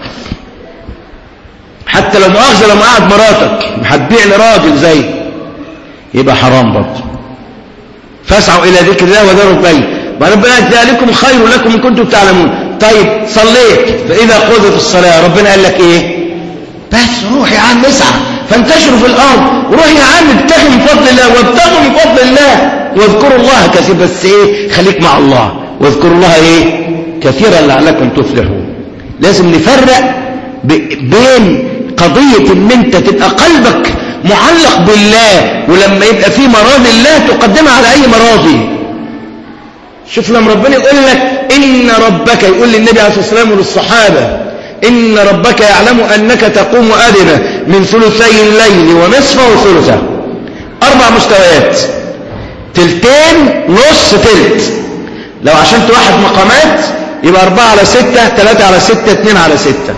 [SPEAKER 7] حتى لو مؤاخذه لما قاعد مراتك هتبيع لراجل زي يبقى حرام برضه فاسعوا الى ذكر الله وذروا البيع وربنا ذلكم خير لكم ان كنتم تعلمون طيب صليت فاذا قضت الصلاه ربنا قال لك ايه بس روح يا عم اسعى فانتشروا في الارض روح يا عم ابتغي من فضل الله وابتغوا من فضل الله واذكروا الله كثير بس ايه خليك مع الله واذكروا الله ايه كثيرا لعلكم تفلحون لازم نفرق بين قضية ان انت تبقى قلبك معلق بالله ولما يبقى في مراضي الله تقدمها على اي مراضي شوف لما ربنا يقول لك ان ربك يقول للنبي عليه الصلاة والسلام وللصحابة إن ربك يعلم أنك تقوم أدنى من ثلثي الليل ونصفه وثلثه أربع مستويات تلتين نص تلت لو عشان توحد مقامات يبقى أربعة على ستة ثلاثة على ستة اثنين على ستة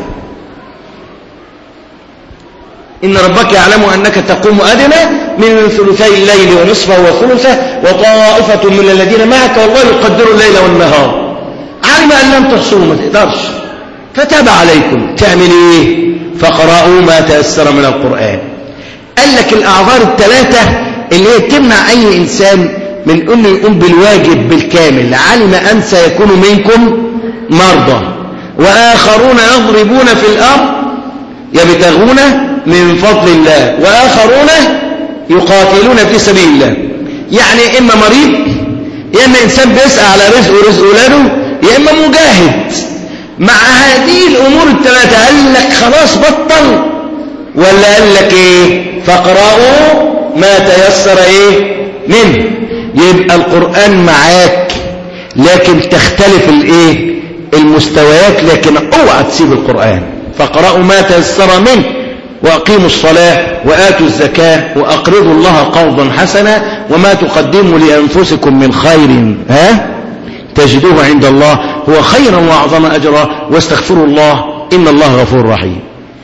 [SPEAKER 7] إن ربك يعلم أنك تقوم أدنى من ثلثي الليل ونصفه وثلثه وطائفة من الذين معك والله يقدر الليل والنهار علم أن لم تحصوا ما تقدرش فتاب عليكم تعمل ايه فقرأوا ما تيسر من القرآن قال لك الأعذار الثلاثة اللي هي تمنع أي إنسان من أنه يقوم بالواجب بالكامل علم أن سيكون منكم مرضى وآخرون يضربون في الأرض يبتغون من فضل الله وآخرون يقاتلون في سبيل الله يعني إما مريض يا إما إنسان بيسعى على رزق ورزق ولاده يا إما مجاهد مع هذه الأمور الثلاثة قال لك خلاص بطل ولا قال لك إيه فاقرأوا ما تيسر إيه منه يبقى القرآن معاك لكن تختلف الإيه المستويات لكن اوعى تسيب القرآن فاقرأوا ما تيسر منه وأقيموا الصلاة وآتوا الزكاة وأقرضوا الله قرضا حسنا وما تقدموا لأنفسكم من خير ها تجدوه عند الله هو خيرا وأعظم أجرا واستغفروا الله إن الله غفور رحيم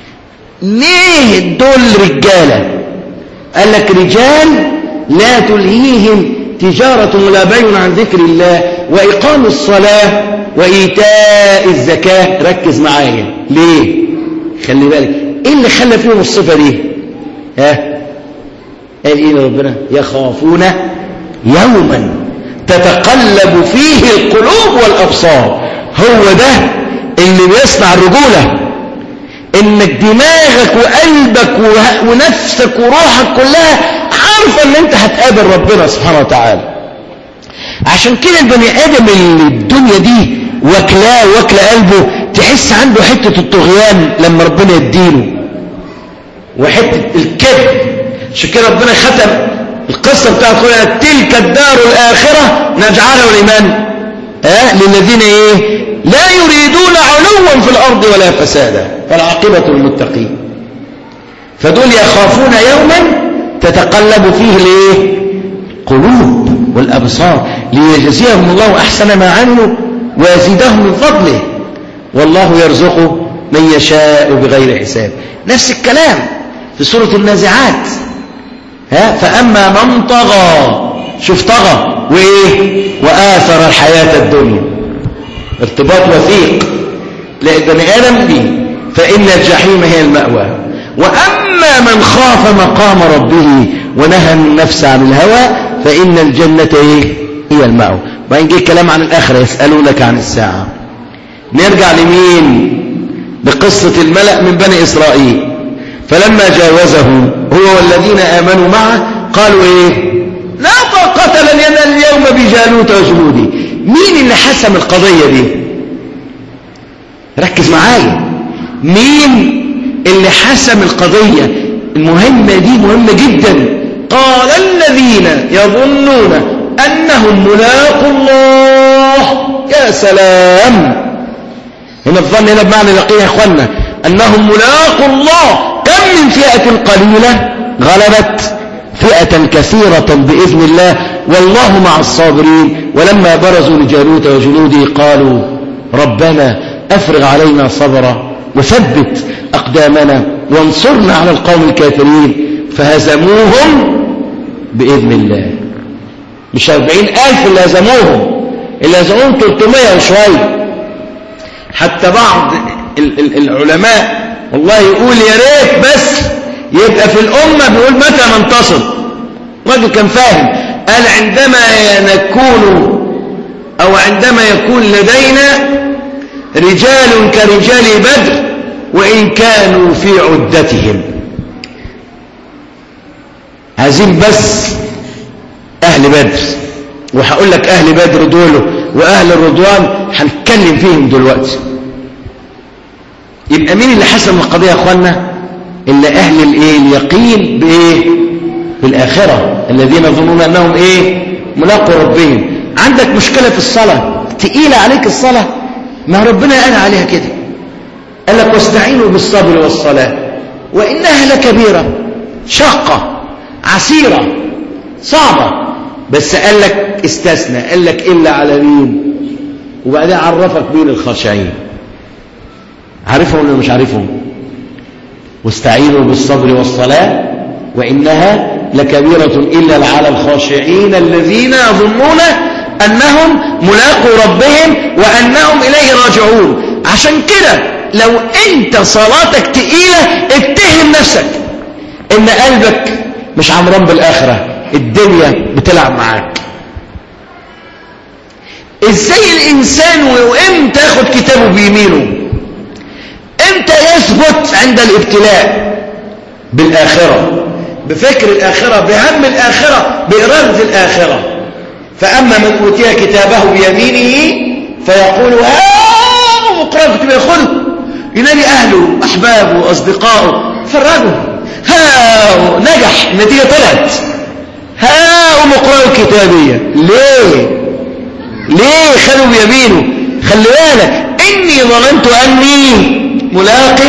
[SPEAKER 7] ليه دول رجالة قال لك رجال لا تلهيهم تجارة ولا بيع عن ذكر الله وإقام الصلاة وإيتاء الزكاة ركز معايا ليه خلي بالك إيه اللي خلى فيهم الصفة دي ها قال إيه ربنا يخافون يوما تتقلب فيه القلوب والأبصار هو ده اللي بيصنع الرجولة انك دماغك وقلبك وه- ونفسك وروحك كلها عارفة ان انت هتقابل ربنا سبحانه وتعالى عشان كده البني ادم اللي الدنيا دي واكلاه واكله قلبه تحس عنده حتة الطغيان لما ربنا يديله وحتة الكذب عشان كده ربنا ختم القصة بتاعت قولها تلك الدار الآخرة نجعلها الإيمان آه للذين إيه لا يريدون علوا في الأرض ولا فسادا فالعاقبة للمتقين فدول يخافون يوما تتقلب فيه الايه قلوب والأبصار ليجزيهم الله أحسن ما عملوا ويزيدهم من فضله والله يرزقه من يشاء بغير حساب نفس الكلام في سورة النازعات ها فأما من طغى شوف طغى وإيه وآثر الحياة الدنيا ارتباط وثيق لبني آدم دي فإن الجحيم هي المأوى وأما من خاف مقام ربه ونهى النفس عن الهوى فإن الجنة إيه؟ هي المأوى وإن جه كلام عن الآخرة يسألونك عن الساعة نرجع لمين بقصة الملأ من بني إسرائيل فلما جاوزه هو والذين آمنوا معه قالوا إيه لا طاقة لنا اليوم بجالوت وجنوده مين اللي حسم القضية دي ركز معايا مين اللي حسم القضية المهمة دي مهمة جدا قال الذين يظنون أنهم ملاقوا الله يا سلام هنا الظن هنا بمعنى لقيه يا اخوانا أنهم ملاقوا الله كم من فئة قليلة غلبت فئة كثيرة بإذن الله والله مع الصابرين ولما برزوا لجالوت وجنوده قالوا ربنا أفرغ علينا صبرا وثبت أقدامنا وانصرنا على القوم الكافرين فهزموهم بإذن الله مش أربعين ألف اللي هزموهم اللي هزموهم 300 وشوية حتى بعض ال- ال- العلماء والله يقول يا ريت بس يبقى في الأمة بيقول متى ننتصر راجل كان فاهم قال عندما نكون أو عندما يكون لدينا رجال كرجال بدر وإن كانوا في عدتهم عايزين بس أهل بدر وهقول لك أهل بدر دول وأهل الرضوان هنتكلم فيهم دلوقتي يبقى مين اللي حسم القضية يا أخوانا إلا أهل الإيه اليقين بإيه بالآخرة الذين يظنون أنهم إيه ملاقوا ربهم عندك مشكلة في الصلاة تقيلة عليك الصلاة ما ربنا قال عليها كده قال لك واستعينوا بالصبر والصلاة وإنها لكبيرة شاقة عسيرة صعبة بس قال لك استثنى قال لك إلا على مين وبعدين عرفك مين الخاشعين عارفهم ولا مش عارفهم واستعينوا بالصبر والصلاة وإنها لكبيرة إلا على الخاشعين الذين يظنون أنهم ملاقوا ربهم وأنهم إليه راجعون عشان كده لو أنت صلاتك تقيلة اتهم نفسك إن قلبك مش عمران بالآخرة الدنيا بتلعب معاك ازاي الانسان وامتى ياخد كتابه بيمينه امتى يثبت عند الابتلاء بالاخره بفكر الاخره بهم الاخره باراده الاخره فاما من اوتي كتابه بيمينه فيقول ها اقرا كتاب ياخذه ينادي اهله احبابه واصدقائه فرجوا ها نجح النتيجه طلعت ها اقرأوا كتابية ليه ليه خلوا بيمينه خلي بالك إني ظننت أني ملاق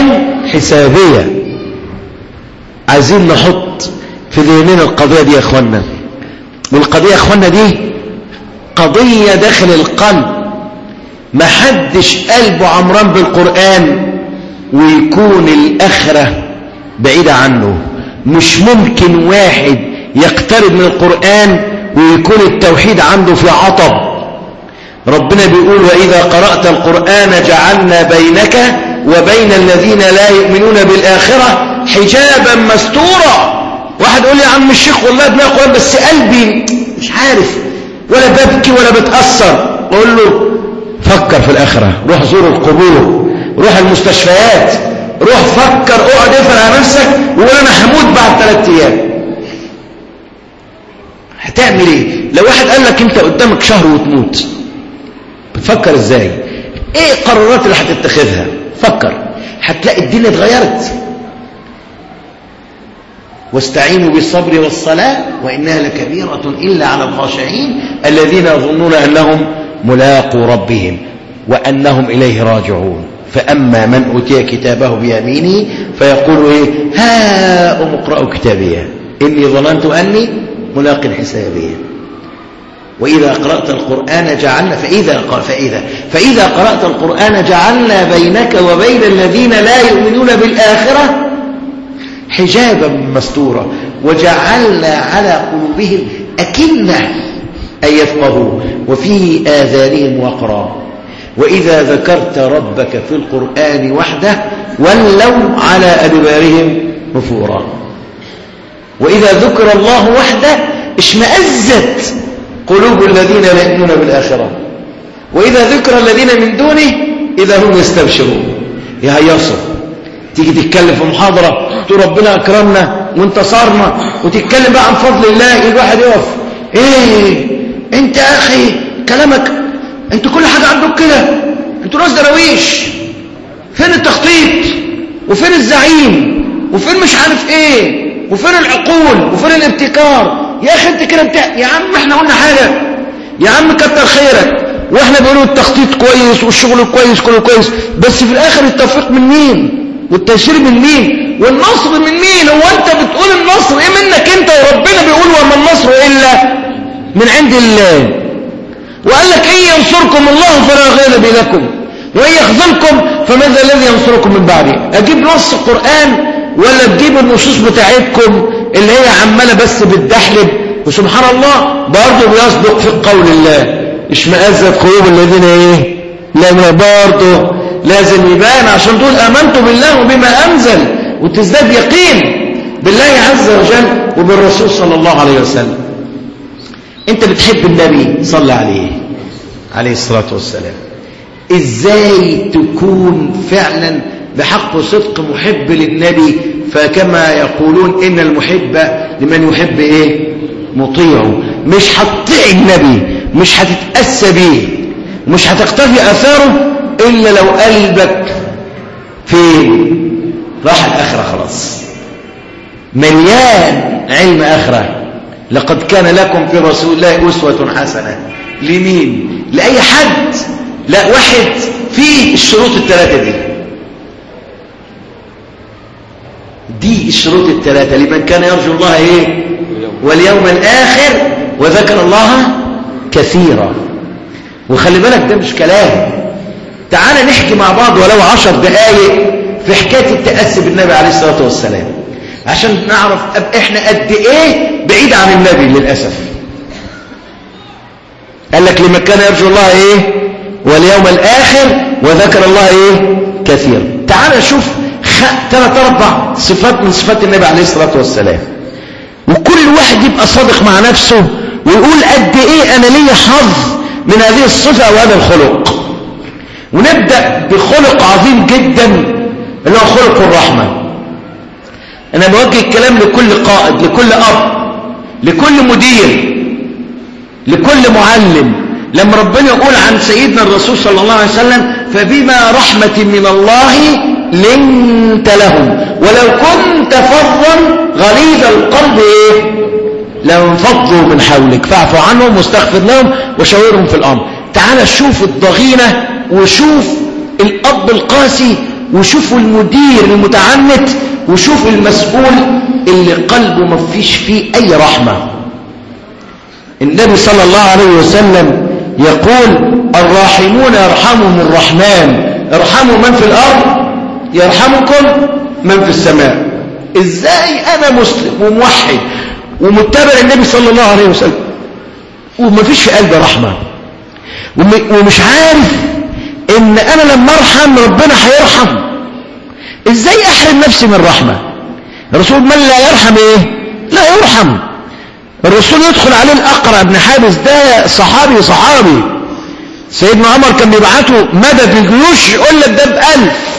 [SPEAKER 7] حسابية عايزين نحط في ذهننا القضية دي يا أخوانا والقضية يا اخوانا دي قضية داخل القلب ما حدش قلبه عمران بالقرآن ويكون الآخرة بعيدة عنه مش ممكن واحد يقترب من القرآن ويكون التوحيد عنده في عطب ربنا بيقول وإذا قرأت القرآن جعلنا بينك وبين الذين لا يؤمنون بالآخرة حجابا مستورا واحد يقول لي يا عم الشيخ والله دماغي قرآن بس قلبي مش عارف ولا ببكي ولا بتأثر أقول له فكر في الآخرة روح زور القبور روح المستشفيات روح فكر اقعد اقفل على نفسك وقول انا هموت بعد ثلاث ايام هتعمل ايه لو واحد قال لك انت قدامك شهر وتموت بتفكر ازاي ايه القرارات اللي هتتخذها فكر هتلاقي الدنيا اتغيرت واستعينوا بالصبر والصلاة وإنها لكبيرة إلا على الخاشعين الذين يظنون أنهم ملاقوا ربهم وأنهم إليه راجعون فأما من أوتي كتابه بيمينه فيقول إيه ها أم اقرأوا كتابيا إني ظننت أني ملاق حسابيا وإذا قرأت القرآن جعلنا فإذا فإذا فإذا قرأت القرآن جعلنا بينك وبين الذين لا يؤمنون بالآخرة حجابا مستورا وجعلنا على قلوبهم أكنة أن يفقهوا وفي آذانهم وقرا وإذا ذكرت ربك في القرآن وحده ولوا على أدبارهم نفورا وإذا ذكر الله وحده اشمأزت قلوب الذين لا يؤمنون بالآخرة وإذا ذكر الذين من دونه إذا هم يستبشرون يا يصف تيجي تتكلم في محاضرة تقول ربنا أكرمنا وانتصرنا وتتكلم بقى عن فضل الله الواحد يقف ايه انت يا اخي كلامك انت كل حاجة عندك كده انتوا ناس دراويش فين التخطيط وفين الزعيم وفين مش عارف ايه وفين العقول وفين الابتكار يا اخي انت كده بتاع يا عم احنا قلنا حاجة يا عم كتر خيرك واحنا بنقول التخطيط كويس والشغل كويس كله كويس بس في الاخر التوفيق من مين والتيسير من مين والنصر من مين هو انت بتقول النصر ايه منك انت وربنا بيقول وما النصر الا من عند الله وقال لك إن ينصركم الله فلا غالب لكم وإن يخذلكم فماذا الذي ينصركم من بعده أجيب نص القرآن ولا تجيب النصوص بتاعتكم اللي هي عمالة بس بتدحلب وسبحان الله برضه بيصدق في قول الله اشمئزت قلوب الذين ايه لا برضه لازم يبان عشان تقول آمنت بالله وبما أنزل وتزداد يقين بالله عز وجل وبالرسول صلى الله عليه وسلم انت بتحب النبي صلى عليه عليه الصلاة والسلام ازاي تكون فعلا بحق صدق محب للنبي فكما يقولون ان المحب لمن يحب ايه مطيعه مش هتطيع النبي مش هتتأسى بيه مش هتقتفي اثاره الا لو قلبك فين راح الاخره خلاص مليان علم اخره لقد كان لكم في رسول الله أسوة حسنة لمين لأي حد لا واحد فيه الشروط الثلاثة دي دي الشروط الثلاثة لمن كان يرجو الله ايه واليوم الآخر وذكر الله كثيرا وخلي بالك ده مش كلام تعال نحكي مع بعض ولو عشر دقايق في حكاية التأسي بالنبي عليه الصلاة والسلام عشان نعرف احنا قد ايه بعيد عن النبي للأسف قال لك لمن كان يرجو الله ايه واليوم الآخر وذكر الله ايه كثير تعال نشوف ثلاث اربع صفات من صفات النبي عليه الصلاة والسلام وكل واحد يبقى صادق مع نفسه ويقول قد ايه انا ليا حظ من هذه الصفة وهذا الخلق ونبدأ بخلق عظيم جدا اللي هو خلق الرحمة أنا بوجه الكلام لكل قائد لكل أب لكل مدير لكل معلم لما ربنا يقول عن سيدنا الرسول صلى الله عليه وسلم فبما رحمة من الله لنت لهم ولو كنت فظا غليظ القلب ايه لانفضوا من حولك فاعف عنهم واستغفر لهم وشاورهم في الامر تعال شوف الضغينة وشوف الاب القاسي وشوف المدير المتعنت وشوف المسؤول اللي قلبه ما فيش فيه اي رحمة النبي صلى الله عليه وسلم يقول الراحمون يرحمهم الرحمن ارحموا من في الأرض يرحمكم من في السماء ازاي انا مسلم وموحد ومتبع النبي صلى الله عليه وسلم ومفيش في قلبي رحمة وم- ومش عارف ان انا لما ارحم ربنا هيرحم ازاي احرم نفسي من رحمة الرسول من لا يرحم ايه لا يرحم الرسول يدخل عليه الاقرع بن حابس ده صحابي صحابي سيدنا عمر كان بيبعته مدد الجيوش يقول لك ده بألف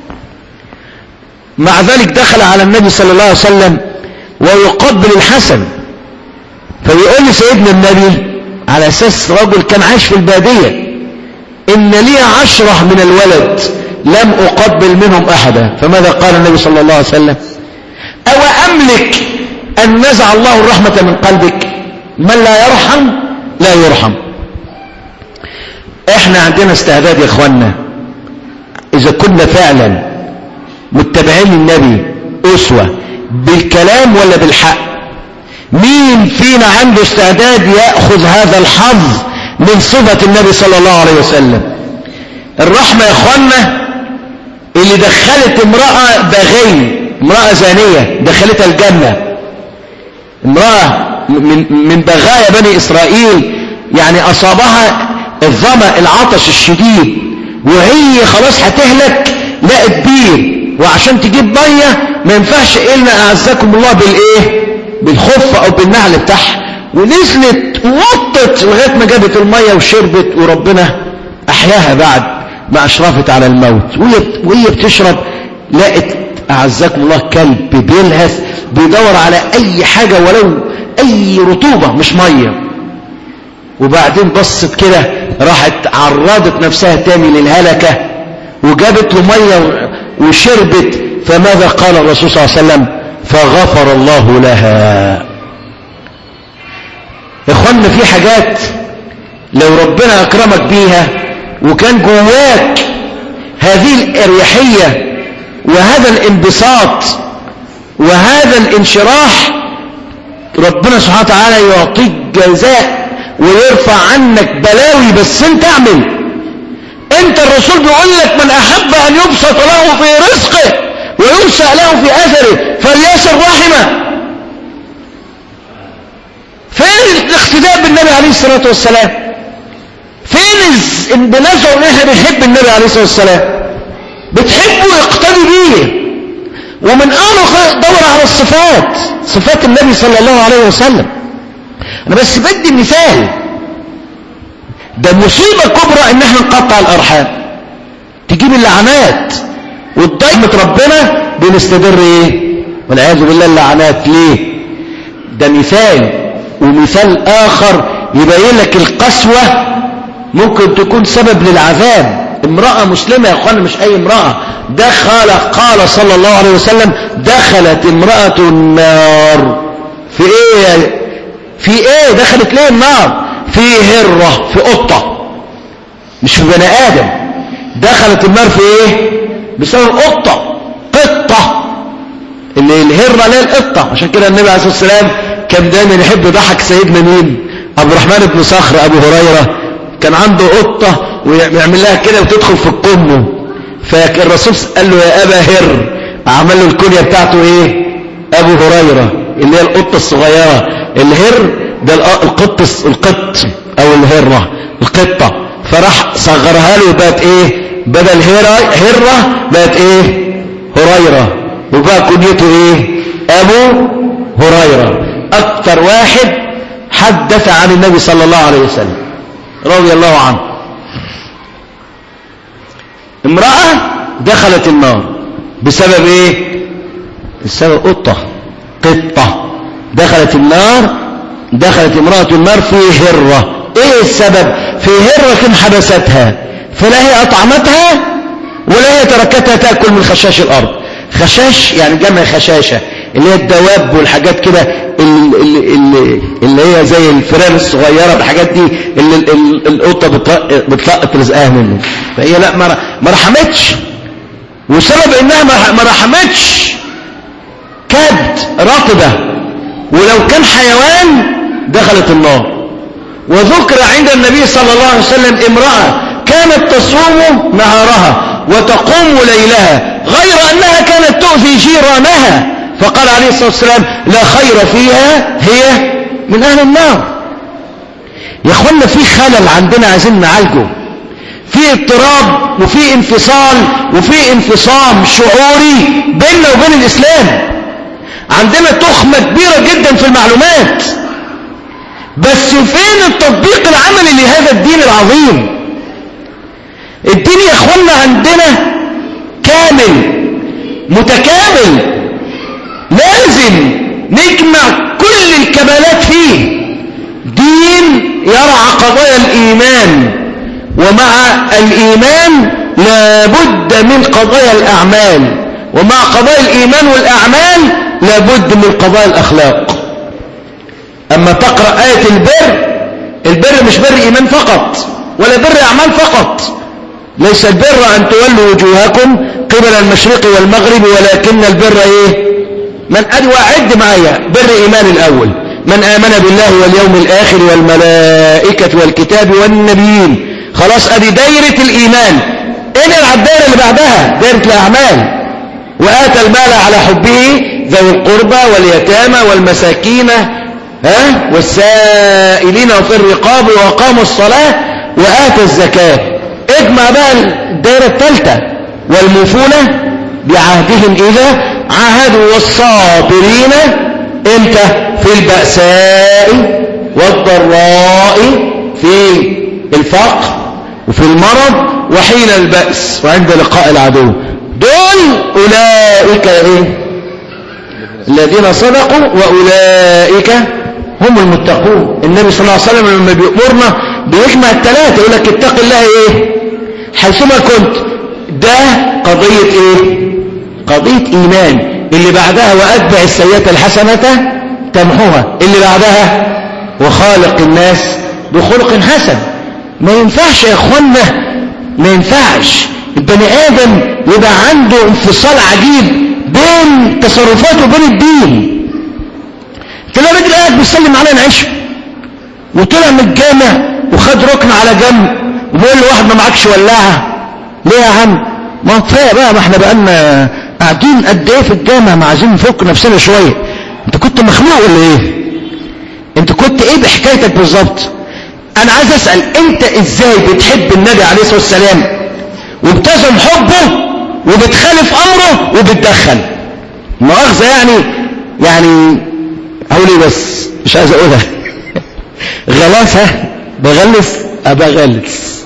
[SPEAKER 7] مع ذلك دخل على النبي صلى الله عليه وسلم ويقبل الحسن فبيقول لي سيدنا النبي على أساس رجل كان عايش في البادية إن لي عشرة من الولد لم أقبل منهم أحدا فماذا قال النبي صلى الله عليه وسلم أو أملك أن نزع الله الرحمة من قلبك من لا يرحم لا يرحم احنا عندنا استعداد يا اخوانا اذا كنا فعلا متبعين النبي اسوة بالكلام ولا بالحق مين فينا عنده استعداد يأخذ هذا الحظ من صفة النبي صلى الله عليه وسلم الرحمة يا اخوانا اللي دخلت امرأة بغي امرأة زانية دخلتها الجنة امرأة من, من بغايا بني إسرائيل يعني أصابها الظمأ العطش الشديد وهي خلاص هتهلك لقت بير وعشان تجيب مية ما ينفعش إلا أعزكم الله بالإيه بالخف أو بالنعل بتاعها ونزلت ووطت لغاية ما جابت المية وشربت وربنا أحياها بعد ما أشرفت على الموت وهي, وهي بتشرب لقت أعزكم الله كلب بيلهث بيدور على أي حاجة ولو أي رطوبة مش مية وبعدين بصت كده راحت عرضت نفسها تاني للهلكة وجابت له مية وشربت فماذا قال الرسول صلى الله عليه وسلم فغفر الله لها اخوانا في حاجات لو ربنا اكرمك بيها وكان جواك هذه الاريحية وهذا الانبساط وهذا الانشراح ربنا سبحانه وتعالى يعطيك جزاء ويرفع عنك بلاوي بس انت اعمل انت الرسول بيقول لك من احب ان يبسط له في رزقه وينسى له في اثره فليصل رحمه فين الاقتداء بالنبي عليه الصلاة والسلام فين بنزعه ان احنا بنحب النبي عليه الصلاة والسلام بتحبه اقتدي بيه ومن اعلى دور على الصفات صفات النبي صلى الله عليه وسلم انا بس بدي مثال ده مصيبة كبرى ان احنا نقطع الارحام تجيب اللعنات والضيمة ربنا بنستدر ايه والعياذ بالله اللعنات ليه ده مثال ومثال اخر يبين لك القسوة ممكن تكون سبب للعذاب امرأة مسلمة يا اخوانا مش اي امرأة دخل قال صلى الله عليه وسلم دخلت امرأة النار في ايه في ايه دخلت ليه النار في هرة في قطة مش في بني ادم دخلت النار في ايه بسبب قطة قطة اللي الهرة ليه القطة عشان كده النبي عليه الصلاة والسلام كان دايما يحب يضحك سيدنا مين عبد الرحمن بن صخر ابو هريرة كان عنده قطة ويعمل لها كده وتدخل في القمه فالرسول قال له يا ابا هر عمل له الكنية بتاعته ايه ابو هريرة اللي هي القطة الصغيرة الهر ده القط القط او الهرة القطة فراح صغرها له بقت ايه بدل هرة هرة بقت ايه هريرة وبقى كنيته ايه ابو هريرة اكتر واحد حدث عن النبي صلى الله عليه وسلم رضي الله عنه امرأة دخلت النار بسبب ايه بسبب قطة قطة دخلت النار دخلت امرأة النار في هرة ايه السبب في هرة حبستها فلا هي اطعمتها ولا هي تركتها تأكل من خشاش الارض خشاش يعني جمع خشاشة اللي هي الدواب والحاجات كده اللي, اللي, اللي هي زي الفئران الصغيرة الحاجات دي اللي القطة بتلقط رزقها منه فهي لا ما رحمتش وسبب انها ما رحمتش كبد رطبة ولو كان حيوان دخلت النار وذكر عند النبي صلى الله عليه وسلم امرأة كانت تصوم نهارها وتقوم ليلها غير أنها كانت تؤذي جيرانها فقال عليه الصلاة والسلام لا خير فيها هي من أهل النار يا اخوانا في خلل عندنا عايزين نعالجه في اضطراب وفي انفصال وفي انفصام شعوري بيننا وبين الإسلام عندنا تخمة كبيرة جدا في المعلومات بس فين التطبيق العملي لهذا الدين العظيم الدين يا اخوانا عندنا كامل متكامل لازم نجمع كل الكمالات فيه دين يرعى قضايا الإيمان ومع الإيمان لابد من قضايا الأعمال ومع قضايا الإيمان والأعمال لابد من قضايا الأخلاق أما تقرأ آية البر البر مش بر إيمان فقط ولا بر أعمال فقط ليس البر أن تولوا وجوهكم قبل المشرق والمغرب ولكن البر إيه من أدوى عد معايا بر إيمان الأول من آمن بالله واليوم الآخر والملائكة والكتاب والنبيين خلاص أدي دايرة الإيمان انقل على الدايرة اللي بعدها دايرة الأعمال وآتى المال على حبه ذوي القربى واليتامى والمساكين ها والسائلين وفي الرقاب وقاموا الصلاة وآتى الزكاة اجمع بقى الدائرة الثالثة والموفون بعهدهم إذا عاهدوا والصابرين امتى في البأساء والضراء في الفقر وفي المرض وحين البأس وعند لقاء العدو دول أولئك إيه الذين صدقوا وأولئك هم المتقون النبي صلى الله عليه وسلم لما بيأمرنا بيجمع الثلاثة يقول لك اتق الله ايه حيثما كنت ده قضية ايه قضية ايمان اللي بعدها واتبع السيئة الحسنة تمحوها اللي بعدها وخالق الناس بخلق حسن ما ينفعش يا اخوانا ما ينفعش البني ادم يبقى عنده انفصال عجيب بين تصرفاته وبين الدين تلاقي راجل قاعد بيسلم علينا عشق وطلع من الجامع وخد ركن على جنب وبيقول له واحد ما معكش ولاعه ليه يا عم ما كفايه بقى ما احنا بقالنا قاعدين قد ايه في الجامع ما عايزين نفك نفسنا شويه انت كنت مخلوق ولا ايه انت كنت ايه بحكايتك بالظبط انا عايز اسال انت ازاي بتحب النبي عليه الصلاه والسلام وبتزم حبه وبتخالف امره وبتدخل مؤاخذه يعني يعني اقول ايه بس مش عايز اقولها غلاسه بغلس ابقى غلس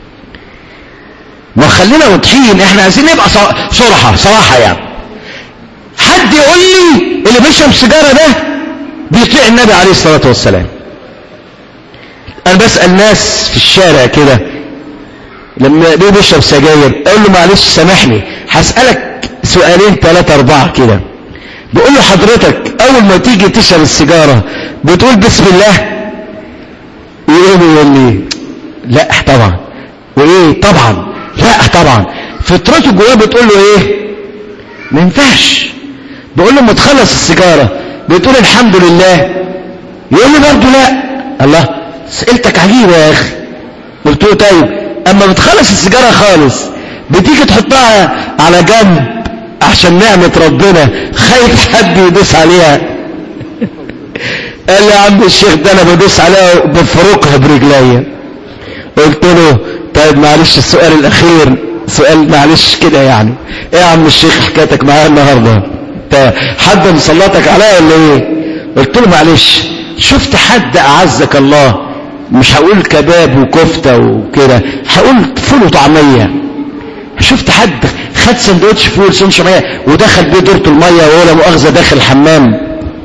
[SPEAKER 7] ما خلينا واضحين احنا عايزين نبقى صراحه صراحه يعني حد يقول لي اللي بيشرب سيجاره ده بيطيع النبي عليه الصلاه والسلام انا بسال ناس في الشارع كده لما ليه بيشرب سجاير اقول له معلش سامحني هسالك سؤالين ثلاثه اربعه كده بقول له حضرتك اول ما تيجي تشرب السيجاره بتقول بسم الله وايه يقول لي لا طبعا وايه طبعا لا طبعا فطرته جواه بتقول له ايه ما ينفعش بقول له ما تخلص السيجاره بتقول الحمد لله يقول لي برضه لا الله سئلتك عجيبه يا اخي قلت له طيب اما بتخلص السيجاره خالص بتيجي تحطها على جنب عشان نعمة ربنا خايف حد يدوس عليها قال لي يا عم الشيخ ده انا بدوس عليها بفرقها برجليا قلت له طيب معلش السؤال الاخير سؤال معلش كده يعني ايه يا عم الشيخ حكايتك معايا النهارده انت حد مسلطك عليا ولا ايه قلت له معلش شفت حد اعزك الله مش هقول كباب وكفته وكده هقول فول وطعميه شفت حد خد سندوتش فول سندوتش ميه ودخل بيه دورة الميه وهو لا مؤاخذه داخل الحمام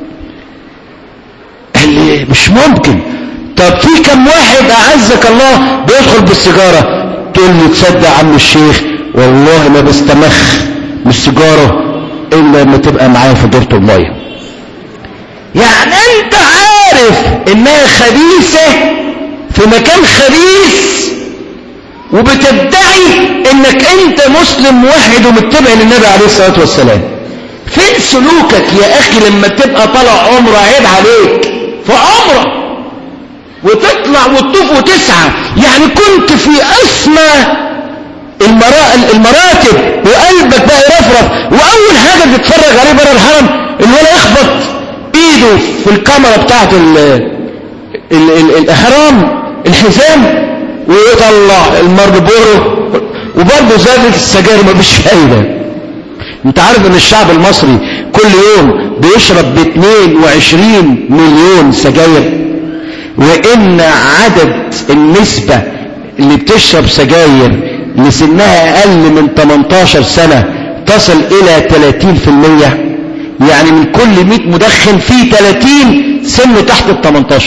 [SPEAKER 7] قال لي مش ممكن طب في كم واحد اعزك الله بيدخل بالسيجاره تقول لي تصدق يا عم الشيخ والله ما بستمخ من السيجاره الا لما تبقى معايا في دورة الميه يعني انت عارف انها خبيثه في مكان خبيث وبتدعي انك انت مسلم واحد ومتبع للنبي عليه الصلاة والسلام فين سلوكك يا اخي لما تبقى طالع عمره عيب عليك في عمره وتطلع وتطوف وتسعى يعني كنت في أسمى المرا- المراتب وقلبك بقى يرفرف وأول حاجة تتفرج عليه بره الحرم الولا يخبط ايده في الكاميرا بتاعت ال ال ال الإحرام الحزام ويطلع المربور وبرضه زادت السجاير مفيش فايدة انت عارف ان الشعب المصري كل يوم بيشرب ب 22 مليون سجاير وان عدد النسبة اللي بتشرب سجاير لسنها اقل من 18 سنة تصل الى 30% يعني من كل 100 مدخن في 30 سن تحت ال 18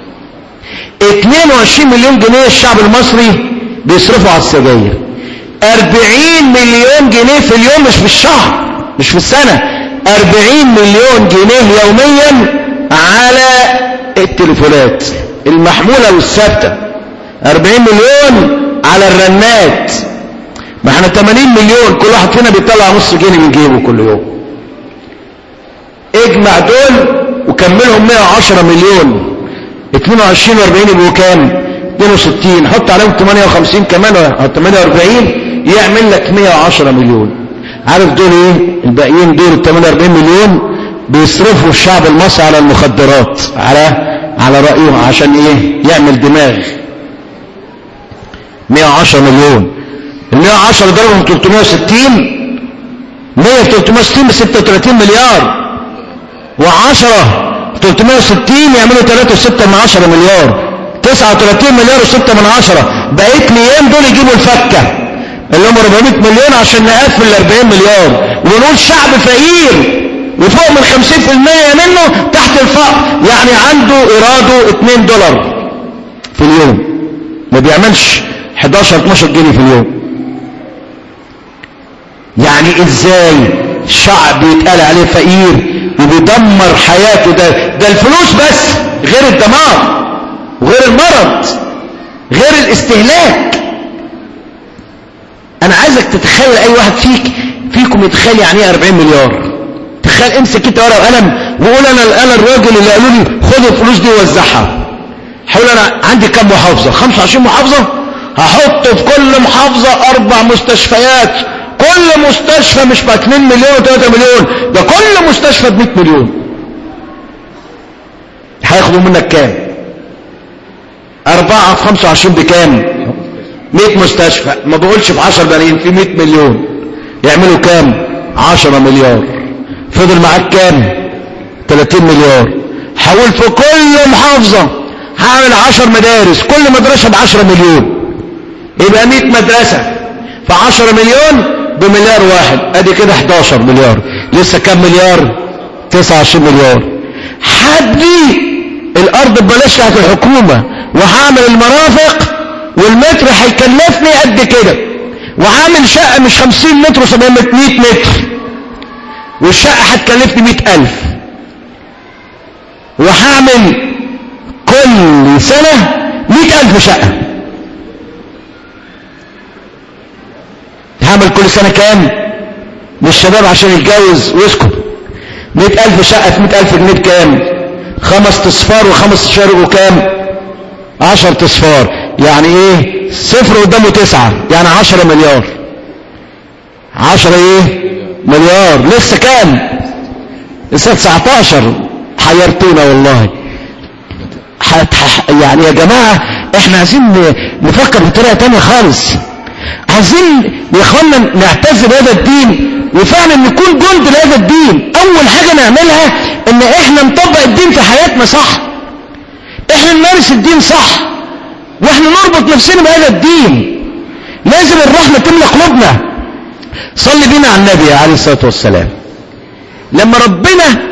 [SPEAKER 7] 22 مليون جنيه الشعب المصري بيصرفوا على السجاير 40 مليون جنيه في اليوم مش في الشهر مش في السنة 40 مليون جنيه يوميا على التليفونات المحمولة والثابتة 40 مليون على الرنات ما احنا 80 مليون كل واحد فينا بيطلع نص جنيه من جيبه كل يوم اجمع دول وكملهم 110 مليون 22 و40 يبقوا كام 62 حط عليهم 58 كمان أو 48 يعمل لك 110 مليون عارف دول ايه الباقيين دول ال 48 مليون بيصرفوا الشعب المصري على المخدرات على على رأيهم عشان ايه يعمل دماغ 110 مليون ال 110 ضربهم 360 100 في 360 ب 36 مليار و10 360 يعملوا 3.6 من 10 مليار 39 مليار و6 من 10 بقيت الايام دول يجيبوا الفكه اللي هم 400 مليون عشان نقفل ال 40 مليار ونقول شعب فقير وفوق من 50% منه تحت الفقر يعني عنده ايراده 2 دولار في اليوم ما بيعملش 11 12 جنيه في اليوم يعني ازاي شعب يتقال عليه فقير وبيدمر حياته ده ده الفلوس بس غير الدمار وغير المرض غير الاستهلاك انا عايزك تتخيل اي واحد فيك فيكم يتخيل يعني ايه 40 مليار تخيل امسك انت ورقه وقلم وقول انا انا الراجل اللي قالوا لي خد الفلوس دي ووزعها حول انا عندي كم محافظه 25 محافظه هحط في كل محافظه اربع مستشفيات كل مستشفى مش ب 2 مليون و3 مليون ده كل مستشفى ب 100 مليون هياخدوا منك كام أربعة في 25 بكام 100 مستشفى ما بقولش في 10 بنين في 100 مليون يعملوا كام 10 مليار فضل معاك كام 30 مليار حاول في كل محافظة هعمل 10 مدارس كل مدرسة ب 10 مليون يبقى 100 مدرسة في 10 مليون بمليار واحد ادي كده 11 مليار لسه كام مليار 29 مليار حدي الارض ببلاش تحت الحكومة وهعمل المرافق والمتر هيكلفني قد كده وعامل شقة مش 50 متر و 100 متر والشقة هتكلفني 100 ألف وهعمل كل سنة 100 ألف شقة هعمل كل سنة كام للشباب عشان يتجوز ويسكن 100 ألف شقة في 100 ألف جنيه بكام خمس تصفار وخمس شهر وكام عشر تصفار يعني ايه صفر قدامه تسعة يعني عشرة مليار عشرة ايه مليار لسه كام لسه 19 حيرتونا والله حت ح- يعني يا جماعة احنا عايزين ن- نفكر بطريقة تانية خالص عايزين يا اخوانا نعتز بهذا الدين وفعلا نكون جند لهذا الدين اول حاجة نعملها ان احنا نطبق الدين في حياتنا صح احنا نمارس الدين صح واحنا نربط نفسنا بهذا الدين لازم الرحمة تملى قلوبنا صلي بينا على النبي عليه الصلاة والسلام لما ربنا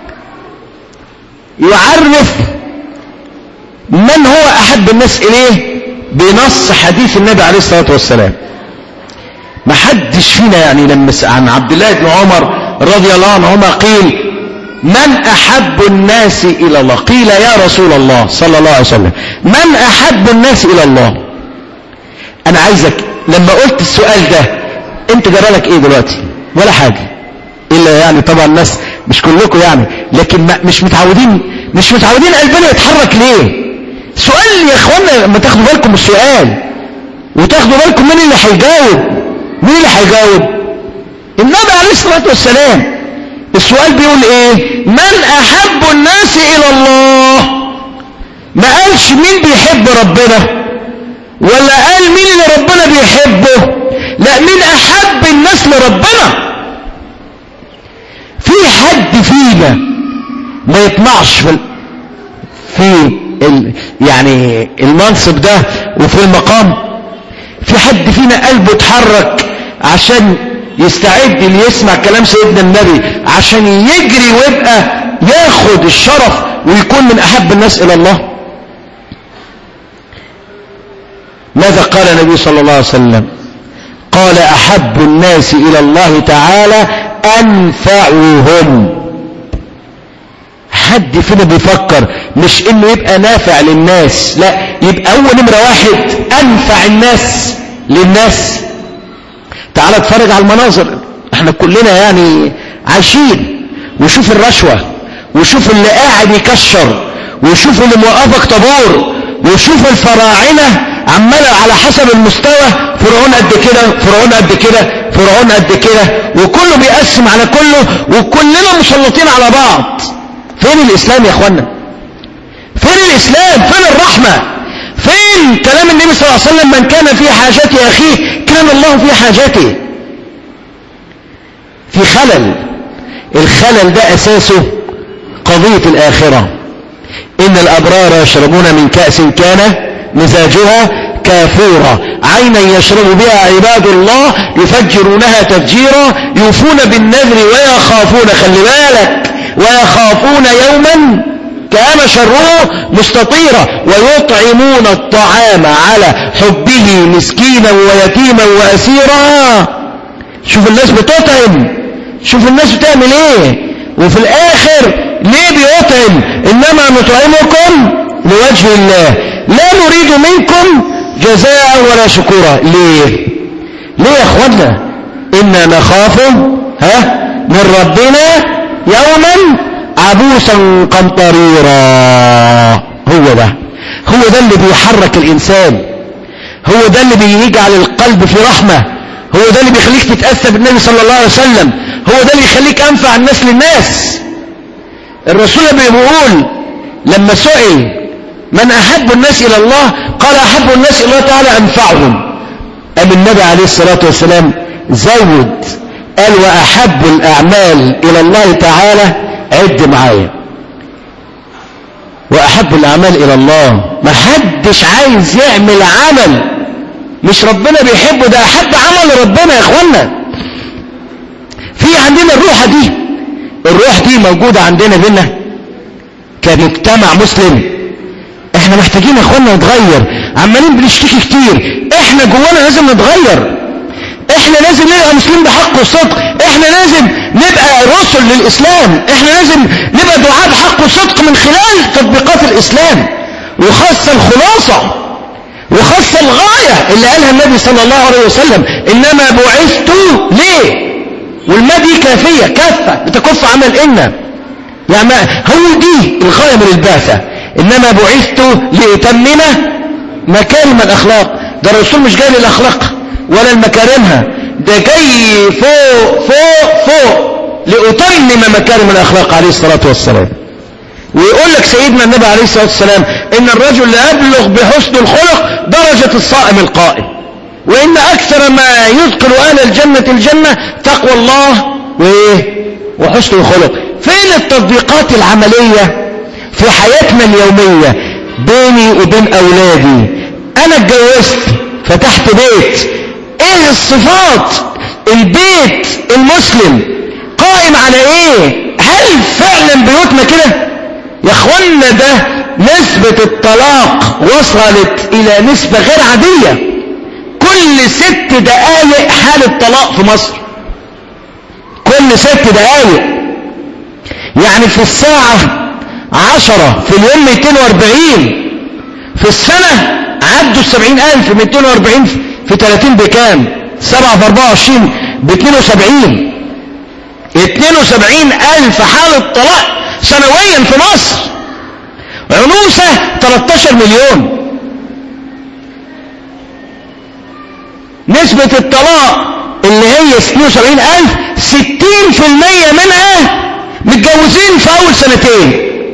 [SPEAKER 7] يعرف من هو أحب الناس إليه بنص حديث النبي عليه الصلاة والسلام ما حدش فينا يعني لما س- عن عبد الله بن عمر رضي الله عنهما قيل من أحب الناس إلى الله قيل يا رسول الله صلى الله عليه وسلم من أحب الناس إلى الله أنا عايزك لما قلت السؤال ده أنت جرالك إيه دلوقتي ولا حاجة إلا يعني طبعا الناس مش كلكم يعني لكن ما مش متعودين مش متعودين قلبنا يتحرك ليه سؤال يا اخوانا لما تاخدوا بالكم من السؤال وتاخدوا بالكم مين اللي هيجاوب مين اللي هيجاوب النبي عليه الصلاة والسلام السؤال بيقول ايه من احب الناس الى الله ما قالش مين بيحب ربنا ولا قال مين اللي ربنا بيحبه لا مين احب الناس لربنا في حد فينا ما يطمعش في ال- في ال يعني المنصب ده وفي المقام في حد فينا قلبه اتحرك عشان يستعد ليسمع كلام سيدنا النبي عشان يجري ويبقى ياخد الشرف ويكون من احب الناس الى الله ماذا قال النبي صلى الله عليه وسلم قال احب الناس الى الله تعالى انفعهم حد فينا بيفكر مش انه يبقى نافع للناس لا يبقى اول نمرة واحد انفع الناس للناس تعال اتفرج على المناظر احنا كلنا يعني عايشين وشوف الرشوة وشوف اللي قاعد يكشر وشوف اللي موقفك طابور وشوف الفراعنة عمالة على حسب المستوى فرعون قد كده فرعون قد كده فرعون قد كده وكله بيقسم على كله وكلنا مسلطين على بعض فين الاسلام يا اخوانا فين الاسلام فين الرحمة فين كلام النبي صلى الله عليه وسلم من كان في حاجة اخيه كان الله في حاجته في خلل الخلل ده اساسه قضية الاخرة ان الابرار يشربون من كأس كان مزاجها كافورا عينا يشرب بها عباد الله يفجرونها تفجيرا يوفون بالنذر ويخافون خلي بالك ويخافون يوما كان شره مستطيرا ويطعمون الطعام على حبه مسكينا ويتيما واسيرا شوف الناس بتطعم شوف الناس بتعمل ايه وفي الاخر ليه بيطعم انما نطعمكم لوجه الله لا نريد منكم جزاء ولا شكورا ليه ليه يا اخوانا انا نخاف ها من ربنا يوما عبوسا قمطريرا هو ده هو ده اللي بيحرك الانسان هو ده اللي بيجعل القلب في رحمة هو ده اللي بيخليك تتأسى بالنبي صلى الله عليه وسلم هو ده اللي يخليك أنفع الناس للناس الرسول بيقول لما سئل من أحب الناس إلى الله قال أحب الناس إلى الله تعالى أنفعهم أم النبي عليه الصلاة والسلام زود قال وأحب الأعمال إلى الله تعالى عد معايا وأحب الأعمال إلى الله ما حدش عايز يعمل عمل مش ربنا بيحبه ده أحب عمل ربنا يا إخوانا في عندنا الروح دي الروح دي موجودة عندنا بينا كمجتمع مسلم احنا محتاجين يا اخوانا نتغير عمالين بنشتكي كتير احنا جوانا لازم نتغير احنا لازم نبقى مسلمين بحق وصدق احنا لازم نبقى رسل للاسلام احنا لازم نبقى دعاء بحق وصدق من خلال تطبيقات الاسلام وخاصة الخلاصة وخاصة الغاية اللي قالها النبي صلى الله عليه وسلم انما بعثت ليه والما دي كافية كافة بتكف عمل إنا يعني ما هو دي الغاية من البعثة إنما بعثت لأتمم مكارم الأخلاق ده الرسول مش جاي للأخلاق ولا المكارمها ده جاي فوق فوق فوق لأتمم مكارم الأخلاق عليه الصلاة والسلام ويقول لك سيدنا النبي عليه الصلاة والسلام إن الرجل ليبلغ بحسن الخلق درجة الصائم القائم وإن أكثر ما يدخل أهل الجنة الجنة تقوى الله وإيه وحسن الخلق فين التطبيقات العملية في حياتنا اليومية بيني وبين أولادي أنا اتجوزت فتحت بيت إيه الصفات البيت المسلم قائم على إيه هل فعلا بيوتنا كده يا اخوانا ده نسبة الطلاق وصلت إلى نسبة غير عادية كل ست دقايق حالة طلاق في مصر كل ست دقايق يعني في الساعة عشرة في اليوم 240 في السنة عدوا السبعين ألف 240 في 30 بكام سبعة في 24 ب 72 72 ألف حالة طلاق سنويا في مصر عنوسة 13 مليون نسبة الطلاق اللي هي 72 ألف 60% منها متجوزين في أول سنتين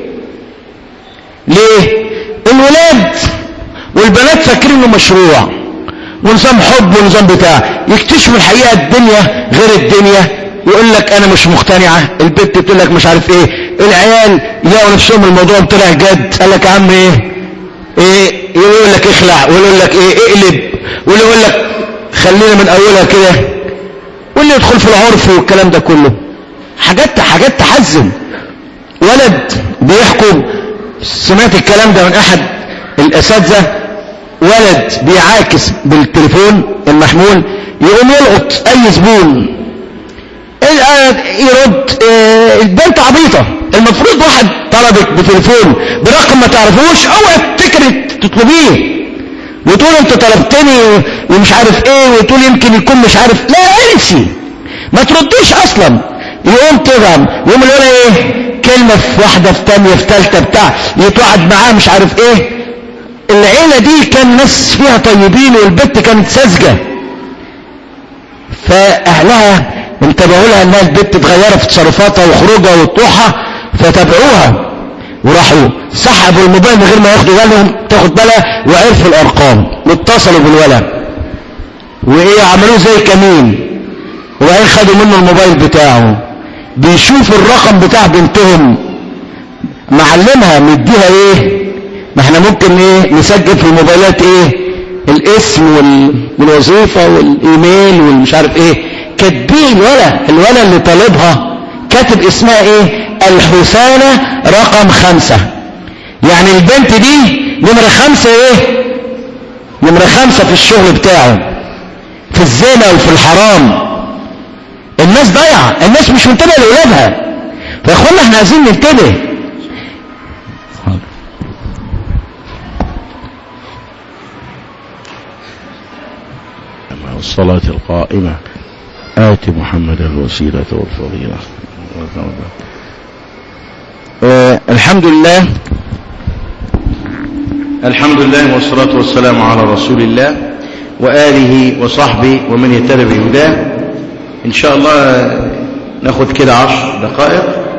[SPEAKER 7] ليه؟ الولاد والبنات فاكرين انه مشروع ونظام حب ونظام بتاع يكتشفوا الحقيقة الدنيا غير الدنيا يقول لك انا مش مقتنعة البنت تقول لك مش عارف ايه العيال يلاقوا نفسهم الموضوع طلع جد قال لك يا عم ايه ايه يقول لك اخلع ويقول لك ايه اقلب واللي يقول لك خلينا من اولها كده واللي يدخل في العرف والكلام ده كله حاجات حاجات تحزن ولد بيحكم سمعت الكلام ده من احد الاساتذه ولد بيعاكس بالتليفون المحمول يقوم يلقط اي زبون يرد اه البنت عبيطة المفروض واحد طلبك بتليفون برقم ما تعرفوش اوعى تفتكري تطلبيه وتقول انت طلبتني ومش عارف ايه وتقول يمكن يكون مش عارف لا انسي ما ترديش اصلا يقوم تغم يقوم الولد ايه كلمة في واحدة في تانية في تالتة بتاع يتوعد معاه مش عارف ايه العيلة دي كان ناس فيها طيبين والبنت كانت ساذجة فاهلها انتبهوا لها انها البنت اتغيرت في تصرفاتها وخروجها وطوحها فتابعوها وراحوا سحبوا الموبايل من غير ما ياخدوا بالهم تاخد بالها وعرفوا الارقام واتصلوا بالولد وايه عملوه زي كمين وبعدين خدوا منه الموبايل بتاعه بيشوفوا الرقم بتاع بنتهم معلمها مديها ايه ما احنا ممكن ايه نسجل في الموبايلات ايه الاسم وال... والوظيفة والايميل والمش عارف ايه كاتبين الولا الولا اللي طالبها كاتب اسمها ايه الحسانة رقم خمسة يعني البنت دي نمرة خمسة ايه نمرة خمسة في الشغل بتاعه في الزنا وفي الحرام الناس ضايعة الناس مش منتبهة لأولادها فاخوانا احنا عايزين ننتبه
[SPEAKER 4] مع الصلاة القائمة آت محمد الوسيلة والفضيلة
[SPEAKER 7] آه الحمد لله
[SPEAKER 4] الحمد لله والصلاة والسلام على رسول الله وآله وصحبه ومن يتبع بهداه إن شاء الله ناخد كده عشر دقائق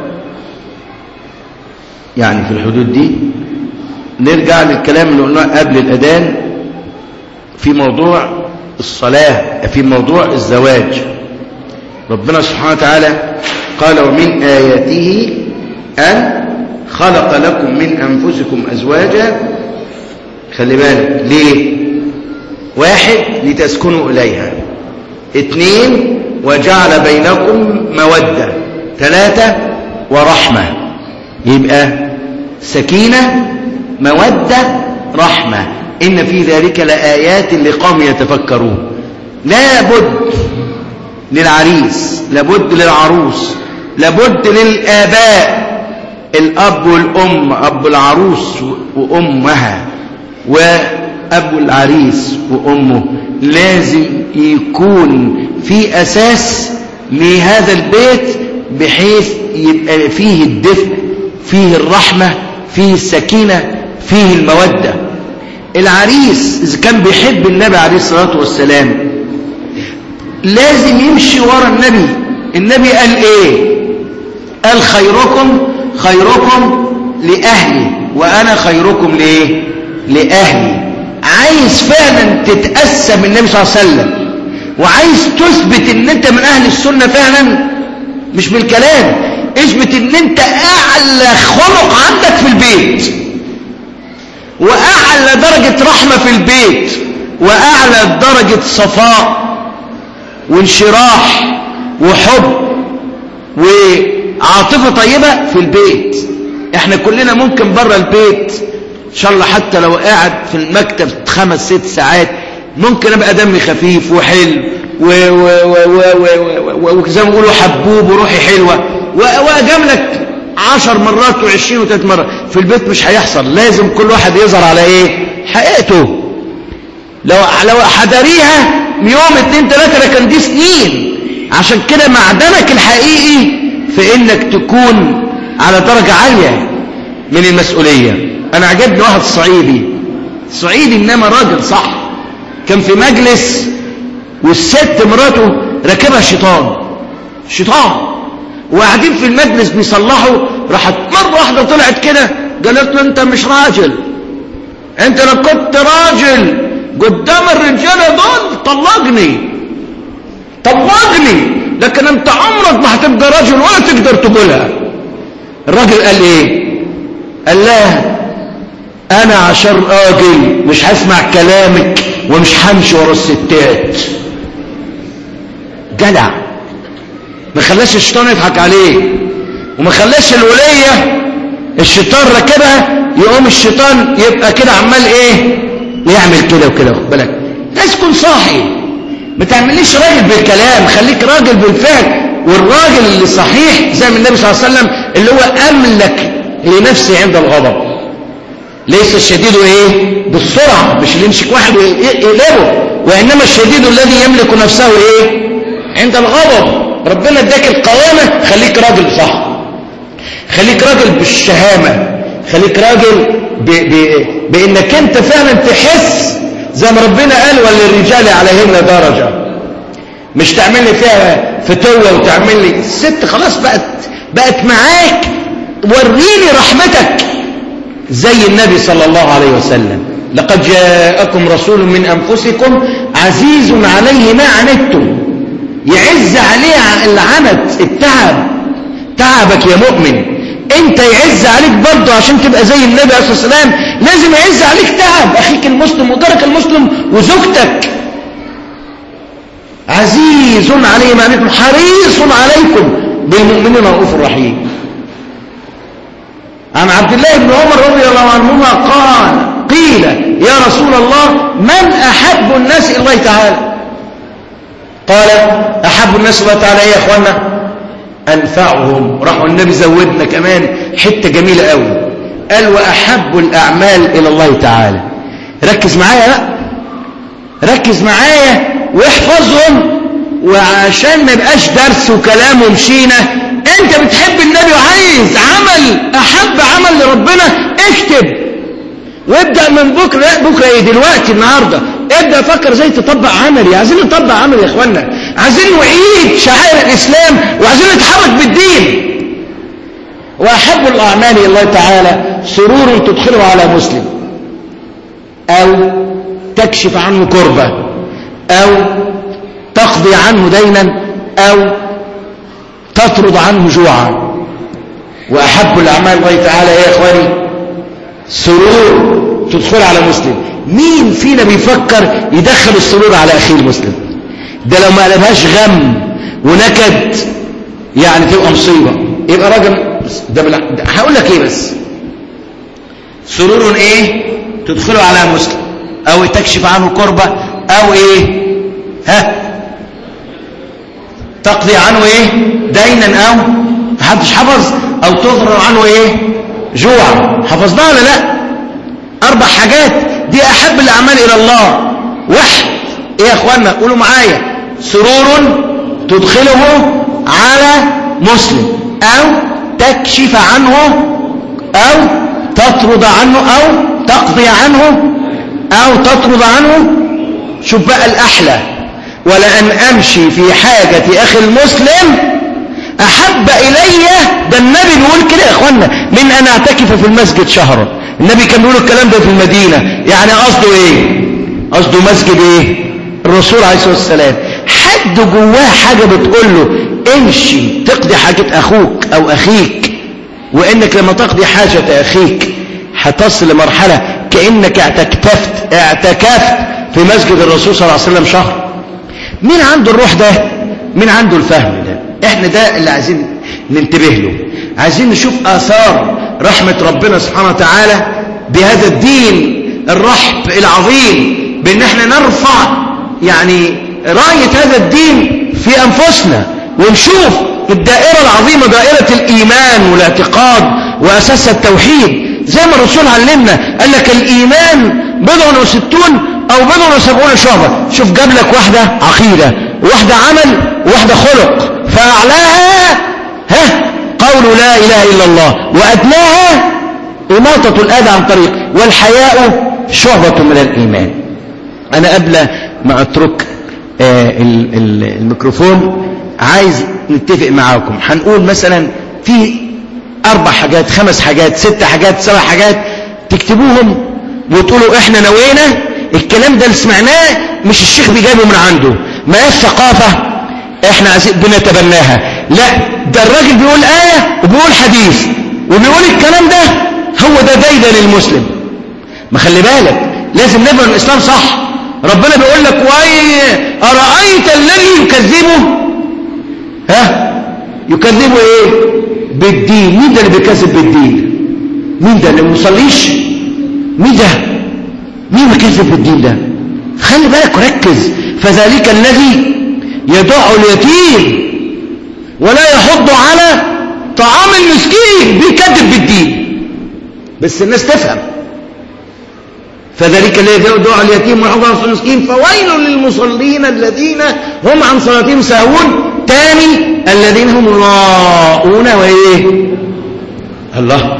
[SPEAKER 4] يعني في الحدود دي نرجع للكلام اللي قلناه قبل الأذان في موضوع الصلاة في موضوع الزواج ربنا سبحانه وتعالى قال ومن آياته أن خلق لكم من أنفسكم أزواجا خلي بالك ليه واحد لتسكنوا إليها اثنين وجعل بينكم مودة ثلاثة ورحمة يبقى سكينة مودة رحمة إن في ذلك لآيات لقوم يتفكرون لابد للعريس لابد للعروس لابد للآباء الأب والأم أب العروس وأمها وأب العريس وأمه لازم يكون في أساس لهذا البيت بحيث يبقى فيه الدفء فيه الرحمة فيه السكينة فيه المودة العريس إذا كان بيحب النبي عليه الصلاة والسلام لازم يمشي ورا النبي النبي قال ايه قال خيركم خيركم لأهلي وأنا خيركم ليه لأهلي عايز فعلا تتأسى بالنبي صلى الله عليه وسلم وعايز تثبت ان انت من اهل السنة فعلا مش بالكلام اثبت ان انت اعلى خلق عندك في البيت واعلى درجة رحمة في البيت واعلى درجة صفاء وانشراح وحب وعاطفة طيبة في البيت احنا كلنا ممكن بره البيت ان شاء الله حتى لو قاعد في المكتب خمس ست ساعات ممكن ابقى دمي خفيف وحلو وزي ما بيقولوا حبوب وروحي حلوة واجاملك عشر مرات وعشرين وثلاث مرات في البيت مش هيحصل لازم كل واحد يظهر على ايه حقيقته لو لو حضريها يوم اتنين تلاتة لكن دي سنين عشان كده معدنك الحقيقي في انك تكون على درجة عالية من المسؤولية
[SPEAKER 7] انا عجبني واحد صعيدي صعيدي انما راجل صح كان في مجلس والست مراته راكبها شيطان شيطان وقاعدين في المجلس بيصلحوا راحت مرة واحدة طلعت كده قالت له انت مش راجل انت لو كنت راجل قدام الرجالة دول طلقني طلقني لكن انت عمرك ما هتبقى راجل ولا تقدر تقولها الراجل قال ايه قال لها انا عشان راجل مش هسمع كلامك ومش همشي ورا الستات جدع ما خلاش الشيطان يضحك عليه وما خلاش الولية الشيطان راكبها يقوم الشيطان يبقى كده عمال ايه يعمل كده وكده خد بالك لازم تكون صاحي ما تعمليش راجل بالكلام خليك راجل بالفعل والراجل اللي صحيح زي ما النبي صلى الله عليه وسلم اللي هو املك لنفسه عند الغضب ليس الشديد ايه بالسرعه مش اللي يمسك واحد ويقلبه وانما الشديد الذي يملك نفسه ايه عند الغضب ربنا اداك القوامه خليك راجل صح خليك راجل بالشهامه خليك راجل ب... ب... بانك انت فعلا تحس زي ما ربنا قال وللرجال عليهن درجه مش تعمل لي فيها فتوه وتعمل لي الست خلاص بقت بقت معاك وريني رحمتك زي النبي صلى الله عليه وسلم لقد جاءكم رسول من أنفسكم عزيز عليه ما عنتم يعز عليه العنت التعب تعبك يا مؤمن انت يعز عليك برضه عشان تبقى زي النبي عليه الصلاة والسلام لازم يعز عليك تعب اخيك المسلم وجارك المسلم وزوجتك عزيز عليه ما عنتم حريص عليكم بالمؤمنين رؤوف رحيم عن عبد الله بن عمر رضي الله عنهما قال قيل يا رسول الله من أحب الناس إلى الله تعالى قال أحب الناس إلى الله تعالى إيه يا أخوانا أنفعهم راحوا النبي زودنا كمان حتة جميلة قوي قال وأحب الأعمال إلى الله تعالى ركز معايا بقى ركز معايا واحفظهم وعشان ما يبقاش درس وكلام ومشينا انت بتحب النبي وعايز عمل احب عمل لربنا اكتب وابدأ من بكرة لا بكرة ايه دلوقتي النهاردة ابدأ فكر ازاي تطبق عملي عايزين نطبق عمل يا اخوانا عايزين نعيد شعائر الاسلام وعايزين نتحرك بالدين واحب الاعمال الى الله تعالى سرور تدخله على مسلم او تكشف عنه كربة او تقضي عنه دينا او تطرد عنه جوعا وأحب الأعمال الله تعالى يا إخواني سرور تدخل على مسلم مين فينا بيفكر يدخل السرور على أخيه المسلم ده لو ما قلبهاش غم ونكد يعني تبقى مصيبة يبقى راجل ده بلا... هقول لك ايه بس سرور ايه تدخله على مسلم او تكشف عنه كربة او ايه ها تقضي عنه ايه دينا او محدش حفظ او تغفر عنه ايه جوع حفظناها ولا لا اربع حاجات دي احب الاعمال الى الله واحد ايه يا اخوانا قولوا معايا سرور تدخله على مسلم او تكشف عنه او تطرد عنه او تقضي عنه او تطرد عنه شوف بقى الاحلى ولأن أمشي في حاجة أخي المسلم أحب إلي ده النبي بيقول كده يا إخوانا من أن أعتكف في المسجد شهرا النبي كان بيقول الكلام ده في المدينة يعني قصده إيه قصده مسجد إيه الرسول عليه الصلاة والسلام حد جواه حاجة بتقول له امشي تقضي حاجة أخوك أو أخيك وإنك لما تقضي حاجة أخيك هتصل لمرحلة كأنك اعتكفت اعتكفت في مسجد الرسول صلى الله عليه وسلم شهر مين عنده الروح ده مين عنده الفهم ده احنا ده اللي عايزين ننتبه له عايزين نشوف آثار رحمة ربنا سبحانه وتعالى بهذا الدين الرحب العظيم بان احنا نرفع يعني راية هذا الدين في انفسنا ونشوف الدائرة العظيمة دائرة الايمان والاعتقاد واساس التوحيد زي ما الرسول علمنا قال لك الايمان بضع وستون او بضع وسبعون شعبة شوف جاب لك واحدة عقيدة واحدة عمل واحدة خلق فاعلاها ها قول لا اله الا الله وادناها إماطة الأذى عن طريق والحياء شعبة من الإيمان أنا قبل ما أترك آه، ال- ال- الميكروفون عايز نتفق معاكم هنقول مثلا في أربع حاجات خمس حاجات ست حاجات سبع حاجات تكتبوهم وتقولوا إحنا نوينا الكلام ده اللي سمعناه مش الشيخ بيجايبه من عنده ما هي الثقافة إحنا عايزين بنتبناها لا ده الراجل بيقول آية وبيقول حديث وبيقول الكلام ده هو ده دايدا للمسلم ما خلي بالك لازم نفهم الإسلام صح ربنا بيقول لك واي أرأيت الذي يكذبه ها يكذبه ايه بالدين مين ده اللي بيكذب بالدين مين ده اللي ما بيصليش مين ده مين بيكذب بالدين ده خلي بالك وركز فذلك الذي يدع اليتيم ولا يحض على طعام المسكين بيكذب بالدين بس الناس تفهم فذلك الذي يدعو اليتيم ويحض على المسكين فويل للمصلين الذين هم عن صلاتهم ساهون تاني الذين هم راءون وايه الله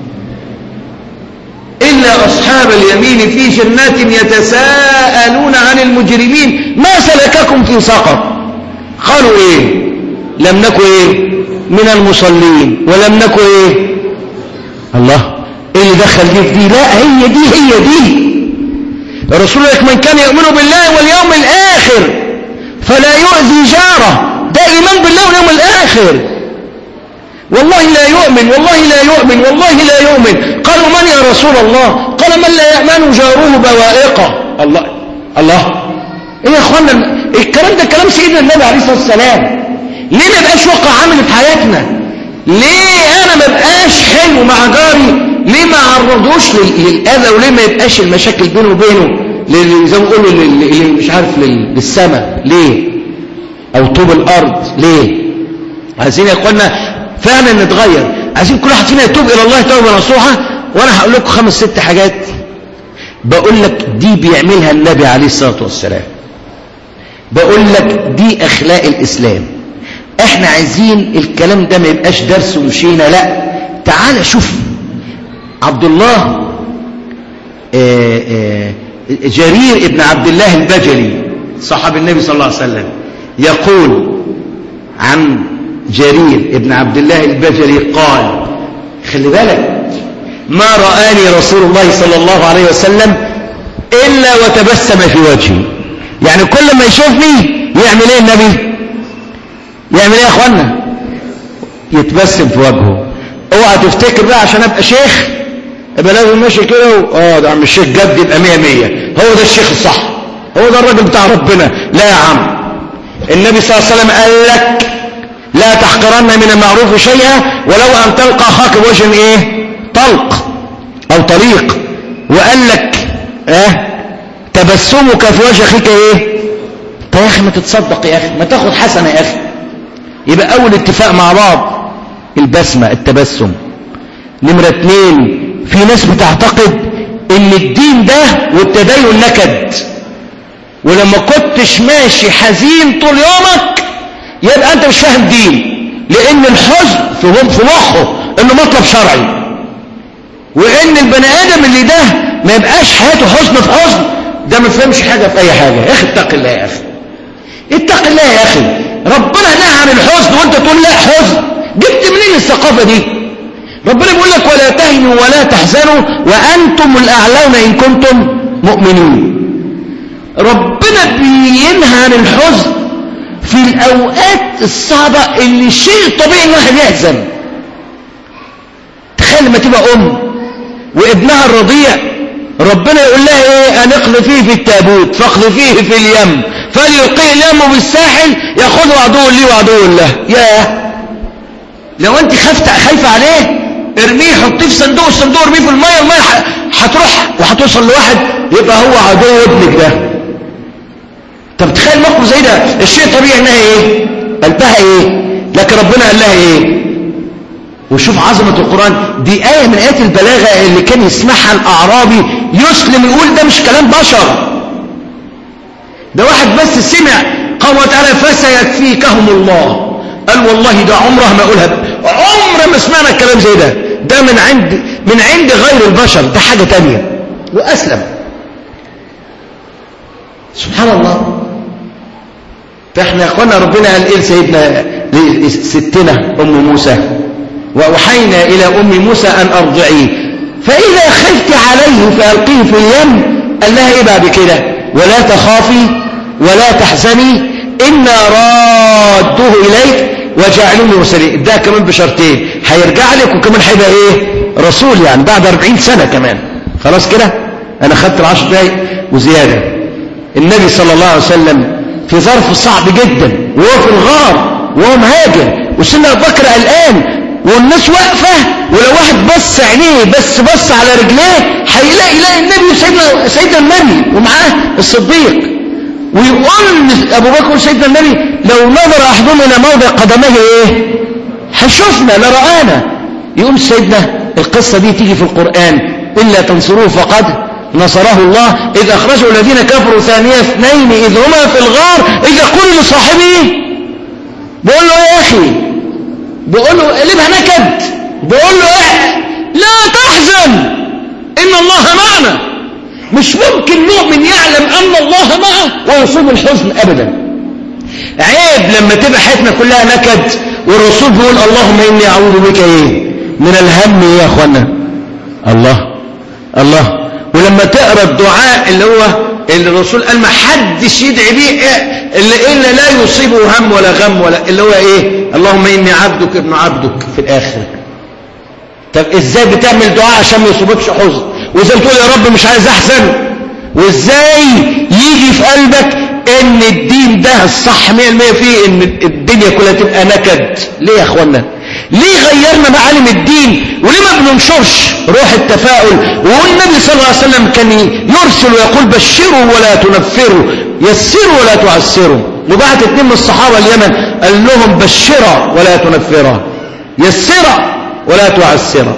[SPEAKER 7] إلا أصحاب اليمين في جنات يتساءلون عن المجرمين ما سلككم في سقر قالوا إيه لم نكن إيه من المصلين ولم نكن إيه الله إيه اللي دخل دي في دي لا هي دي هي دي الرسول لك من كان يؤمن بالله واليوم الآخر فلا يؤذي جاره ده إيمان بالله واليوم الآخر والله لا يؤمن والله لا يؤمن والله لا يؤمن قالوا من يا رسول الله قال من لا يأمن جاره بوائقه الله الله ايه يا اخوانا الكلام ده كلام سيدنا النبي عليه الصلاه والسلام ليه ما يبقاش واقع عمل في حياتنا ليه انا ما بقاش حلو مع جاري ليه ما عرضوش لل- للاذى وليه ما يبقاش المشاكل بينه وبينه لل- زي ما بيقولوا لل- لل- مش عارف لل- للسماء ليه او طوب الارض ليه عايزين يا اخوانا فعلا نتغير عايزين كل واحد فينا يتوب الى الله توبه نصوحه وانا هقول لكم خمس ست حاجات بقول لك دي بيعملها النبي عليه الصلاه والسلام بقول لك دي اخلاق الاسلام احنا عايزين الكلام ده ما يبقاش درس ومشينا لا تعال شوف عبد الله آه، آه، جرير ابن عبد الله البجلي صحابي النبي صلى الله عليه وسلم يقول عن جرير ابن عبد الله البجلي قال خلي بالك ما رآني رسول الله صلى الله عليه وسلم إلا وتبسم في وجهي يعني كل ما يشوفني يعمل ايه النبي يعمل ايه يا اخوانا يتبسم في وجهه اوعى تفتكر بقى عشان ابقى شيخ يبقى لازم ماشي كده و... اه ده عم الشيخ جد يبقى مية مية هو ده الشيخ الصح هو ده الراجل بتاع ربنا لا يا عم النبي صلى الله عليه وسلم قال لك لا تحقرن من المعروف شيئا ولو ان تلقى اخاك بوجه ايه طلق او طليق وقال لك اه تبسمك في وجه اخيك ايه طيب يا اخي ما تتصدق يا اخي ما تاخد حسنه يا اخي يبقى اول اتفاق مع بعض البسمه التبسم نمره اتنين في ناس بتعتقد ان الدين ده والتدين نكد ولما كنتش ماشي حزين طول يومك يبقى انت مش فاهم دين لان الحزن في في مخه انه مطلب شرعي وان البني ادم اللي ده ما يبقاش حياته حزن في حزن ده ما فهمش حاجه في اي حاجه يا اخي اتق الله يا اخي اتق الله يا اخي ربنا نهى عن الحزن وانت تقول لا حزن جبت منين الثقافه دي ربنا بيقول لك ولا تهنوا ولا تحزنوا وانتم الاعلون ان كنتم مؤمنين ربنا بينهى عن الحزن في الاوقات الصعبه اللي شيء طبيعي الواحد يحزن تخيل لما تبقى ام وابنها الرضيع ربنا يقول لها ايه ان اقذفيه في التابوت فاقذفيه في اليم فليلقيه اليم بالساحل ياخذه عدو لي وعدو له ياه لو انت خفت خايفه عليه ارميه حطيه في صندوق الصندوق ارميه في الميه الميه ح- هتروح وهتوصل لواحد يبقى هو عدو ابنك ده طب تخيل موقف زي ده الشيء طبيعي انها ايه قلبها ايه لكن ربنا قال لها ايه وشوف عظمة القرآن دي آية من آيات البلاغة اللي كان يسمعها الأعرابي يسلم يقول ده مش كلام بشر ده واحد بس سمع قال تعالى فسيكفيكهم الله قال والله ده عمره ما أقولها عمر ما سمعنا الكلام زي ده ده من عند من عند غير البشر ده حاجة تانية وأسلم سبحان الله فاحنا يا اخوانا ربنا قال ايه لسيدنا ستنا ام موسى واوحينا الى ام موسى ان ارضعيه فاذا خفت عليه فالقيه في اليم قال لها ايه بعد كده ولا تخافي ولا تحزني انا رادوه اليك وجعلوه مرسلين ده كمان بشرطين هيرجع لك وكمان هيبقى ايه رسول يعني بعد 40 سنه كمان خلاص كده انا خدت العشر دقايق وزياده النبي صلى الله عليه وسلم في ظرف صعب جدا وهو في الغار وهو مهاجر وسيدنا ابو بكر قلقان والناس واقفه ولو واحد بص عينيه بس بص على رجليه هيلاقي يلاقي النبي وسيدنا سيدنا النبي ومعاه الصديق ويقول ابو بكر وسيدنا النبي لو نظر احدهم الى موضع قدميه ايه هيشوفنا لرآنا يقول سيدنا القصه دي تيجي في القران الا تنصروه فقد نصره الله إذ أخرجوا الذين كفروا ثانية اثنين إذ هما في الغار إذ يقول لصاحبه بقول له يا أخي بقول له قلبها نكد بقول له إيه لا تحزن إن الله معنا مش ممكن مؤمن يعلم أن الله معه ويصيب الحزن أبدا عيب لما تبقى حياتنا كلها نكد والرسول بيقول اللهم إني أعوذ بك إيه من الهم يا أخوانا الله الله ولما تقرا الدعاء اللي هو اللي الرسول قال ما حدش يدعي بيه إيه اللي الا لا يصيبه هم ولا غم ولا اللي هو ايه اللهم اني عبدك ابن عبدك في الاخر طب ازاي بتعمل دعاء عشان ما يصيبكش حزن وازاي بتقول يا رب مش عايز احزن وازاي يجي في قلبك ان الدين ده الصح 100% فيه ان الدنيا كلها تبقى نكد ليه يا اخوانا ليه غيرنا معالم الدين وليه ما بننشرش روح التفاؤل والنبي صلى الله عليه وسلم كان يرسل ويقول بشروا ولا تنفروا يسروا ولا تعسروا وبعت اتنين من الصحابة اليمن قال لهم بشرا ولا تنفرا يسرا ولا تعسرا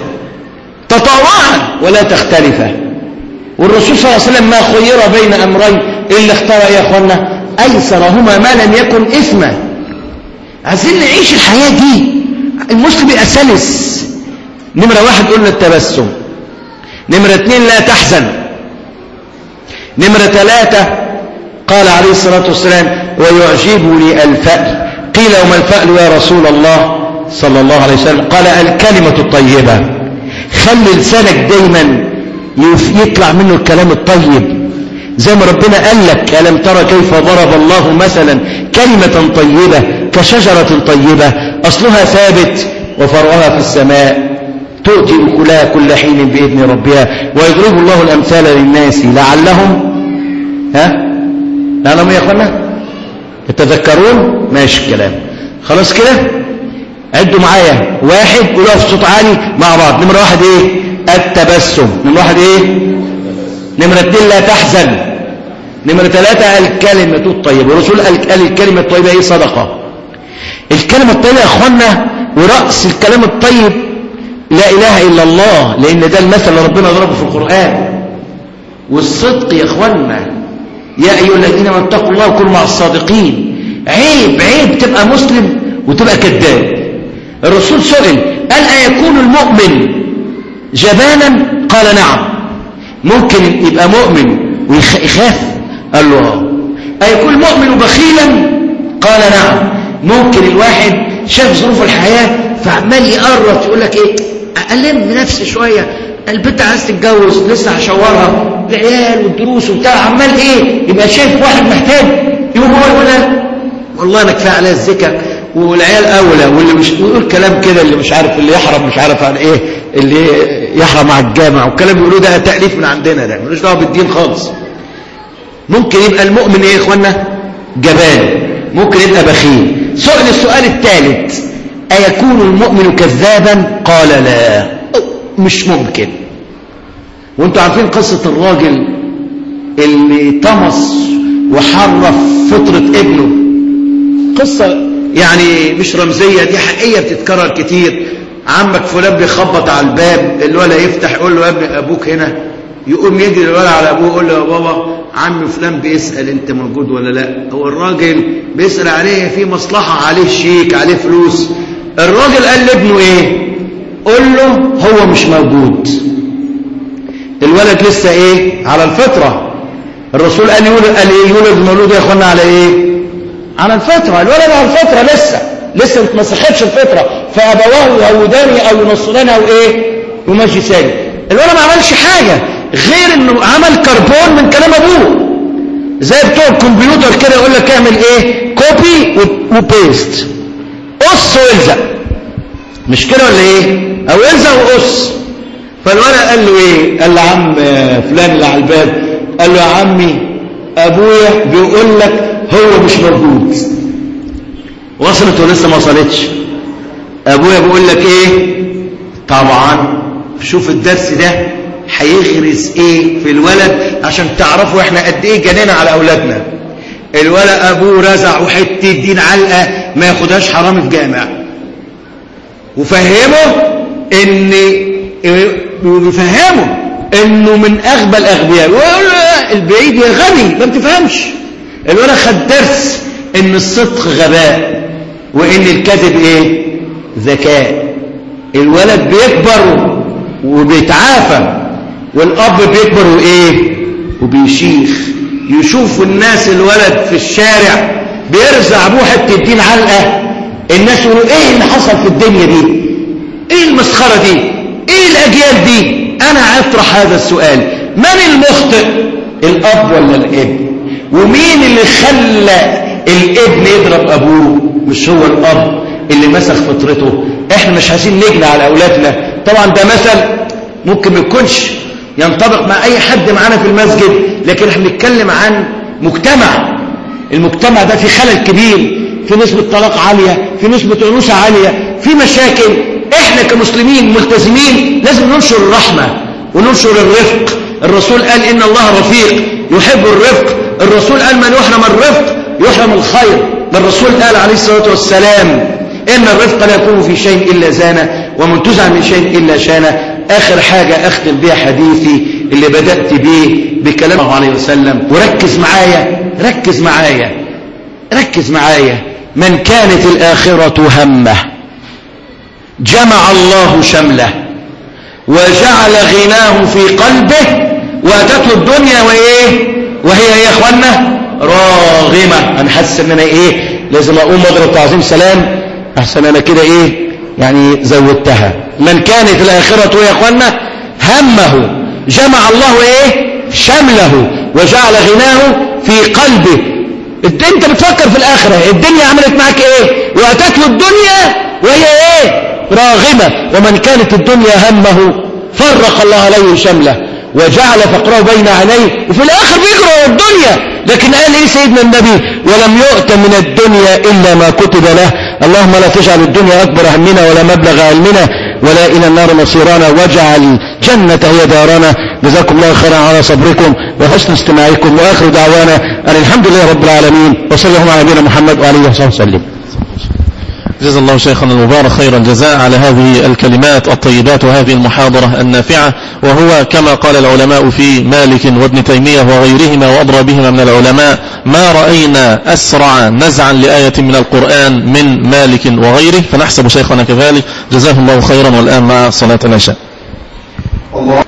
[SPEAKER 7] تطاوعا ولا تختلفا والرسول صلى الله عليه وسلم ما خير بين أمرين إلا اختار يا أخوانا أيسرهما ما لم يكن إثما عايزين نعيش الحياة دي المسلم يبقى سلس نمرة واحد قلنا التبسم نمرة اتنين لا تحزن نمرة ثلاثة قال عليه الصلاة والسلام ويعجبني الفأل قيل وما الفأل يا رسول الله صلى الله عليه وسلم قال الكلمة الطيبة خلي لسانك دايما يطلع منه الكلام الطيب زي ما ربنا قال لك ألم ترى كيف ضرب الله مثلا كلمة طيبة كشجرة طيبة أصلها ثابت وفرعها في السماء تؤتي أكلها كل حين بإذن ربها ويضرب الله الأمثال للناس لعلهم ها لعلهم يا أخوانا يتذكرون ماشي الكلام خلاص كده عدوا معايا واحد قولوها في صوت عالي مع بعض نمرة واحد ايه التبسم نمرة واحد ايه نمرة اتنين لا تحزن نمرة ثلاثة الكلمة الطيبة والرسول قال الكلمة الطيبة ايه صدقة الكلمة الطيبة يا اخوانا ورأس الكلام الطيب لا اله الا الله لان ده المثل اللي ربنا ضربه في القرآن والصدق يا اخوانا يا ايها الذين اتقوا الله وكونوا مع الصادقين عيب عيب تبقى مسلم وتبقى كذاب الرسول سئل قال أيكون المؤمن جبانا قال نعم ممكن يبقى مؤمن ويخاف قال له اه أيكون المؤمن بخيلا قال نعم ممكن الواحد شاف ظروف الحياة فعمال يقرب يقول لك ايه ألم نفسي شوية البنت عايز تتجوز لسه هشورها العيال والدروس وبتاع عمال ايه يبقى شايف واحد محتاج يقوم هو يقول والله انا كفايه عليا الذكر والعيال اولى واللي مش ويقول كلام كده اللي مش عارف اللي يحرم مش عارف عن ايه اللي يحرم على الجامع والكلام بيقولوه ده تاليف من عندنا ده ملوش دعوه بالدين خالص ممكن يبقى المؤمن ايه يا اخوانا جبان ممكن يبقى بخيل سؤال السؤال الثالث ايكون المؤمن كذابا قال لا مش ممكن وانتوا عارفين قصه الراجل اللي طمس وحرف فطره ابنه قصه يعني مش رمزية دي حقيقية بتتكرر كتير عمك فلان بيخبط على الباب الولد يفتح يقول له يا ابني ابوك هنا يقوم يجري الولد على ابوه يقول له يا بابا عم فلان بيسأل انت موجود ولا لا هو الراجل بيسأل عليه في مصلحة عليه شيك عليه فلوس الراجل قال لابنه ايه قول له هو مش موجود الولد لسه ايه على الفطرة الرسول قال يولد قال ايه يولد المولود يا اخوانا على ايه على الفطرة الولد على الفطرة لسه لسه ما اتمسختش الفطرة فابواه يهوداني او ينصراني او ايه يمجساني الولد ما عملش حاجة غير انه عمل كربون من كلام ابوه زي بتوع الكمبيوتر كده يقول لك اعمل ايه كوبي وبيست قص والزق مش كده ولا ايه او الزق وقص فالولد قال له ايه قال له عم فلان اللي على الباب قال له يا عمي ابويا بيقول لك هو مش موجود وصلت ولسه ما وصلتش ابويا بيقول لك ايه طبعا شوف الدرس ده هيغرس ايه في الولد عشان تعرفوا احنا قد ايه جنينا على اولادنا الولد ابوه رزع وحته دين علقه ما ياخدهاش حرامي في جامع وفهمه ان وبيفهمه انه من اغبى الاغبياء ويقول له البعيد يا غبي ما بتفهمش الولد خد درس ان الصدق غباء وان الكذب ايه ذكاء الولد بيكبر وبيتعافى والاب بيكبر وايه وبيشيخ يشوف الناس الولد في الشارع بيرزع ابوه حته الدين علقه الناس يقولوا ايه اللي حصل في الدنيا دي ايه المسخره دي ايه الاجيال دي انا اطرح هذا السؤال من المخطئ الاب ولا الابن ومين اللي خلى الابن يضرب ابوه مش هو الاب اللي مسخ فطرته احنا مش عايزين نجني على اولادنا طبعا ده مثل ممكن ما يكونش ينطبق مع اي حد معانا في المسجد لكن احنا بنتكلم عن مجتمع المجتمع ده في خلل كبير في نسبة طلاق عالية في نسبة أنوثة عالية في مشاكل احنا كمسلمين ملتزمين لازم ننشر الرحمة وننشر الرفق الرسول قال إن الله رفيق يحب الرفق الرسول قال من يحرم الرفق يحرم الخير الرسول قال عليه الصلاة والسلام إن الرفق لا يكون في شيء إلا زانه ومنتزع من شيء إلا شانه آخر حاجة أختم بها حديثي اللي بدأت به بكلام الله عليه وسلم وركز معايا ركز معايا ركز معايا من كانت الآخرة همه جمع الله شمله وجعل غناه في قلبه واتته الدنيا وايه وهي يا اخوانا راغمه انا حاسس ان انا ايه لازم اقوم اضرب تعظيم سلام احسن انا كده ايه يعني زودتها من كانت الاخره يا اخوانا همه جمع الله ايه شمله وجعل غناه في قلبه انت بتفكر في الاخره الدنيا عملت معك ايه واتته الدنيا وهي ايه راغمة ومن كانت الدنيا همه فرق الله عليه شمله وجعل فقره بين عينيه وفي الآخر بيجروا الدنيا لكن قال إيه سيدنا النبي ولم يؤت من الدنيا إلا ما كتب له اللهم لا تجعل الدنيا أكبر همنا ولا مبلغ علمنا ولا إلى النار مصيرنا واجعل جنة هي دارنا جزاكم الله خيرا على صبركم وحسن استماعكم وآخر دعوانا أن الحمد لله رب العالمين وصلى الله على نبينا محمد وعليه وصحبه وسلم
[SPEAKER 12] جزا الله شيخنا المبارك خير الجزاء على هذه الكلمات الطيبات وهذه المحاضرة النافعة وهو كما قال العلماء في مالك وابن تيمية وغيرهما وأضربهما من العلماء ما رأينا أسرع نزعا لآية من القرآن من مالك وغيره فنحسب شيخنا كذلك جزاه الله خيرا والآن مع صلاة العشاء
[SPEAKER 6] الله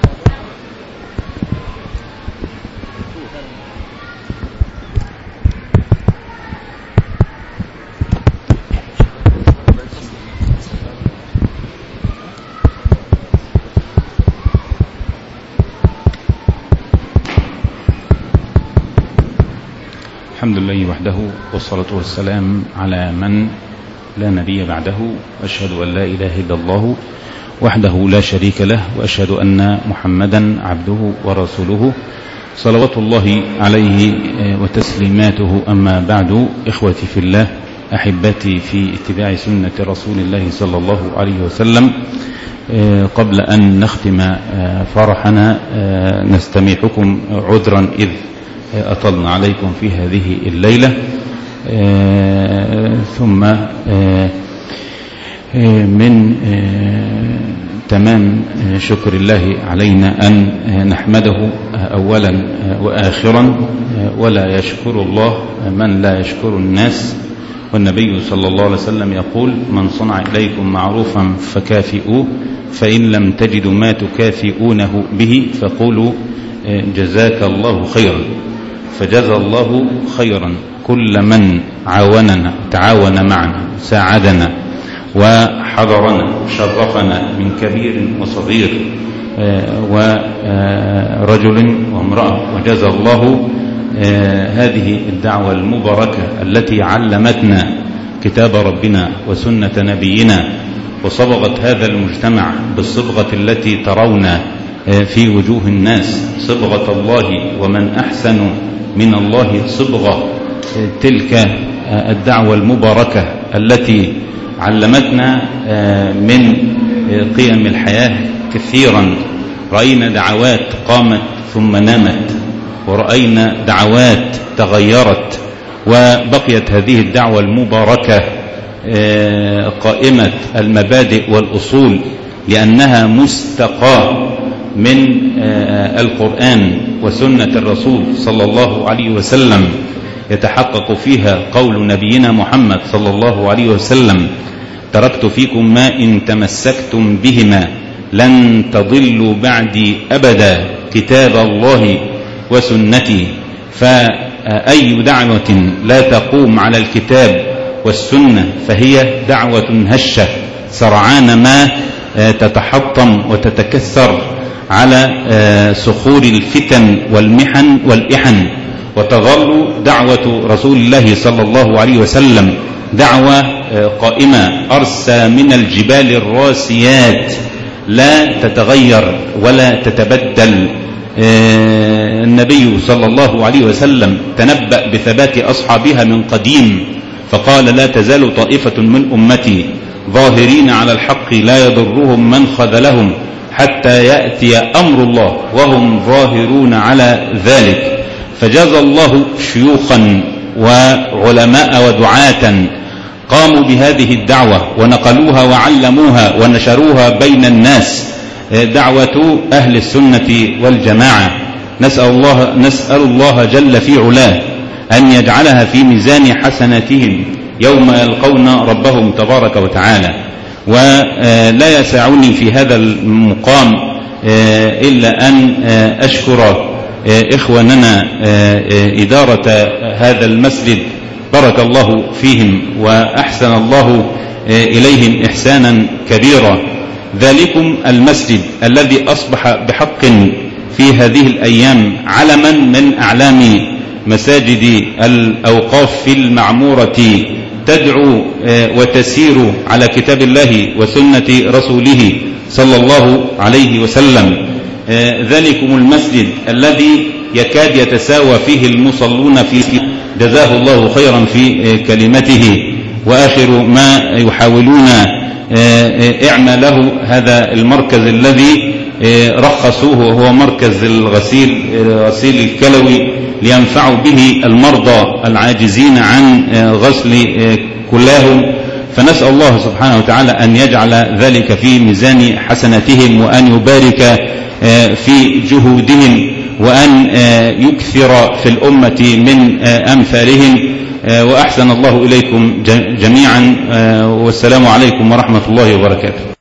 [SPEAKER 13] الحمد لله وحده والصلاة والسلام على من لا نبي بعده وأشهد أن لا إله إلا الله وحده لا شريك له وأشهد أن محمدا عبده ورسوله صلوات الله عليه وتسليماته أما بعد إخوتي في الله أحبتي في اتباع سنة رسول الله صلى الله عليه وسلم قبل أن نختم فرحنا نستميحكم عذرا إذ أطلنا عليكم في هذه الليلة ثم من تمام شكر الله علينا أن نحمده أولا وآخرا ولا يشكر الله من لا يشكر الناس والنبي صلى الله عليه وسلم يقول من صنع إليكم معروفا فكافئوه فإن لم تجدوا ما تكافئونه به فقولوا آه، جزاك الله خيرا فجزى الله خيرا كل من عاوننا تعاون معنا ساعدنا وحضرنا شرفنا من كبير وصغير ورجل وامرأة وجزى الله هذه الدعوة المباركة التي علمتنا كتاب ربنا وسنة نبينا وصبغت هذا المجتمع بالصبغة التي ترون في وجوه الناس صبغة الله ومن أحسن من الله صبغة تلك الدعوة المباركة التي علمتنا من قيم الحياة كثيرا رأينا دعوات قامت ثم نامت ورأينا دعوات تغيرت وبقيت هذه الدعوة المباركة قائمة المبادئ والأصول لأنها مستقاة من القرآن وسنة الرسول صلى الله عليه وسلم يتحقق فيها قول نبينا محمد صلى الله عليه وسلم تركت فيكم ما إن تمسكتم بهما لن تضلوا بعدي أبدا كتاب الله وسنتي فأي دعوة لا تقوم على الكتاب والسنة فهي دعوة هشة سرعان ما تتحطم وتتكسر على صخور الفتن والمحن والإحن وتظل دعوة رسول الله صلى الله عليه وسلم دعوة قائمة أرسى من الجبال الراسيات لا تتغير ولا تتبدل النبي صلى الله عليه وسلم تنبأ بثبات أصحابها من قديم فقال لا تزال طائفة من أمتي ظاهرين على الحق لا يضرهم من خذلهم حتى يأتي أمر الله وهم ظاهرون على ذلك فجزى الله شيوخا وعلماء ودعاة قاموا بهذه الدعوة ونقلوها وعلموها ونشروها بين الناس دعوة أهل السنة والجماعة نسأل الله, نسأل الله جل في علاه أن يجعلها في ميزان حسناتهم يوم يلقون ربهم تبارك وتعالى ولا يسعني في هذا المقام إلا أن أشكر إخواننا إدارة هذا المسجد بارك الله فيهم وأحسن الله إليهم إحسانا كبيرا ذلكم المسجد الذي أصبح بحق في هذه الأيام علما من أعلام مساجد الأوقاف في المعمورة تدعو وتسير على كتاب الله وسنة رسوله صلى الله عليه وسلم ذلكم المسجد الذي يكاد يتساوى فيه المصلون في جزاه الله خيرا في كلمته وآخر ما يحاولون اعمله هذا المركز الذي رخصوه وهو مركز الغسيل غسيل الكلوي لينفعوا به المرضى العاجزين عن غسل كلاهم فنسأل الله سبحانه وتعالى أن يجعل ذلك في ميزان حسناتهم وأن يبارك في جهودهم وأن يكثر في الأمة من أمثالهم وأحسن الله إليكم جميعا والسلام عليكم ورحمة الله وبركاته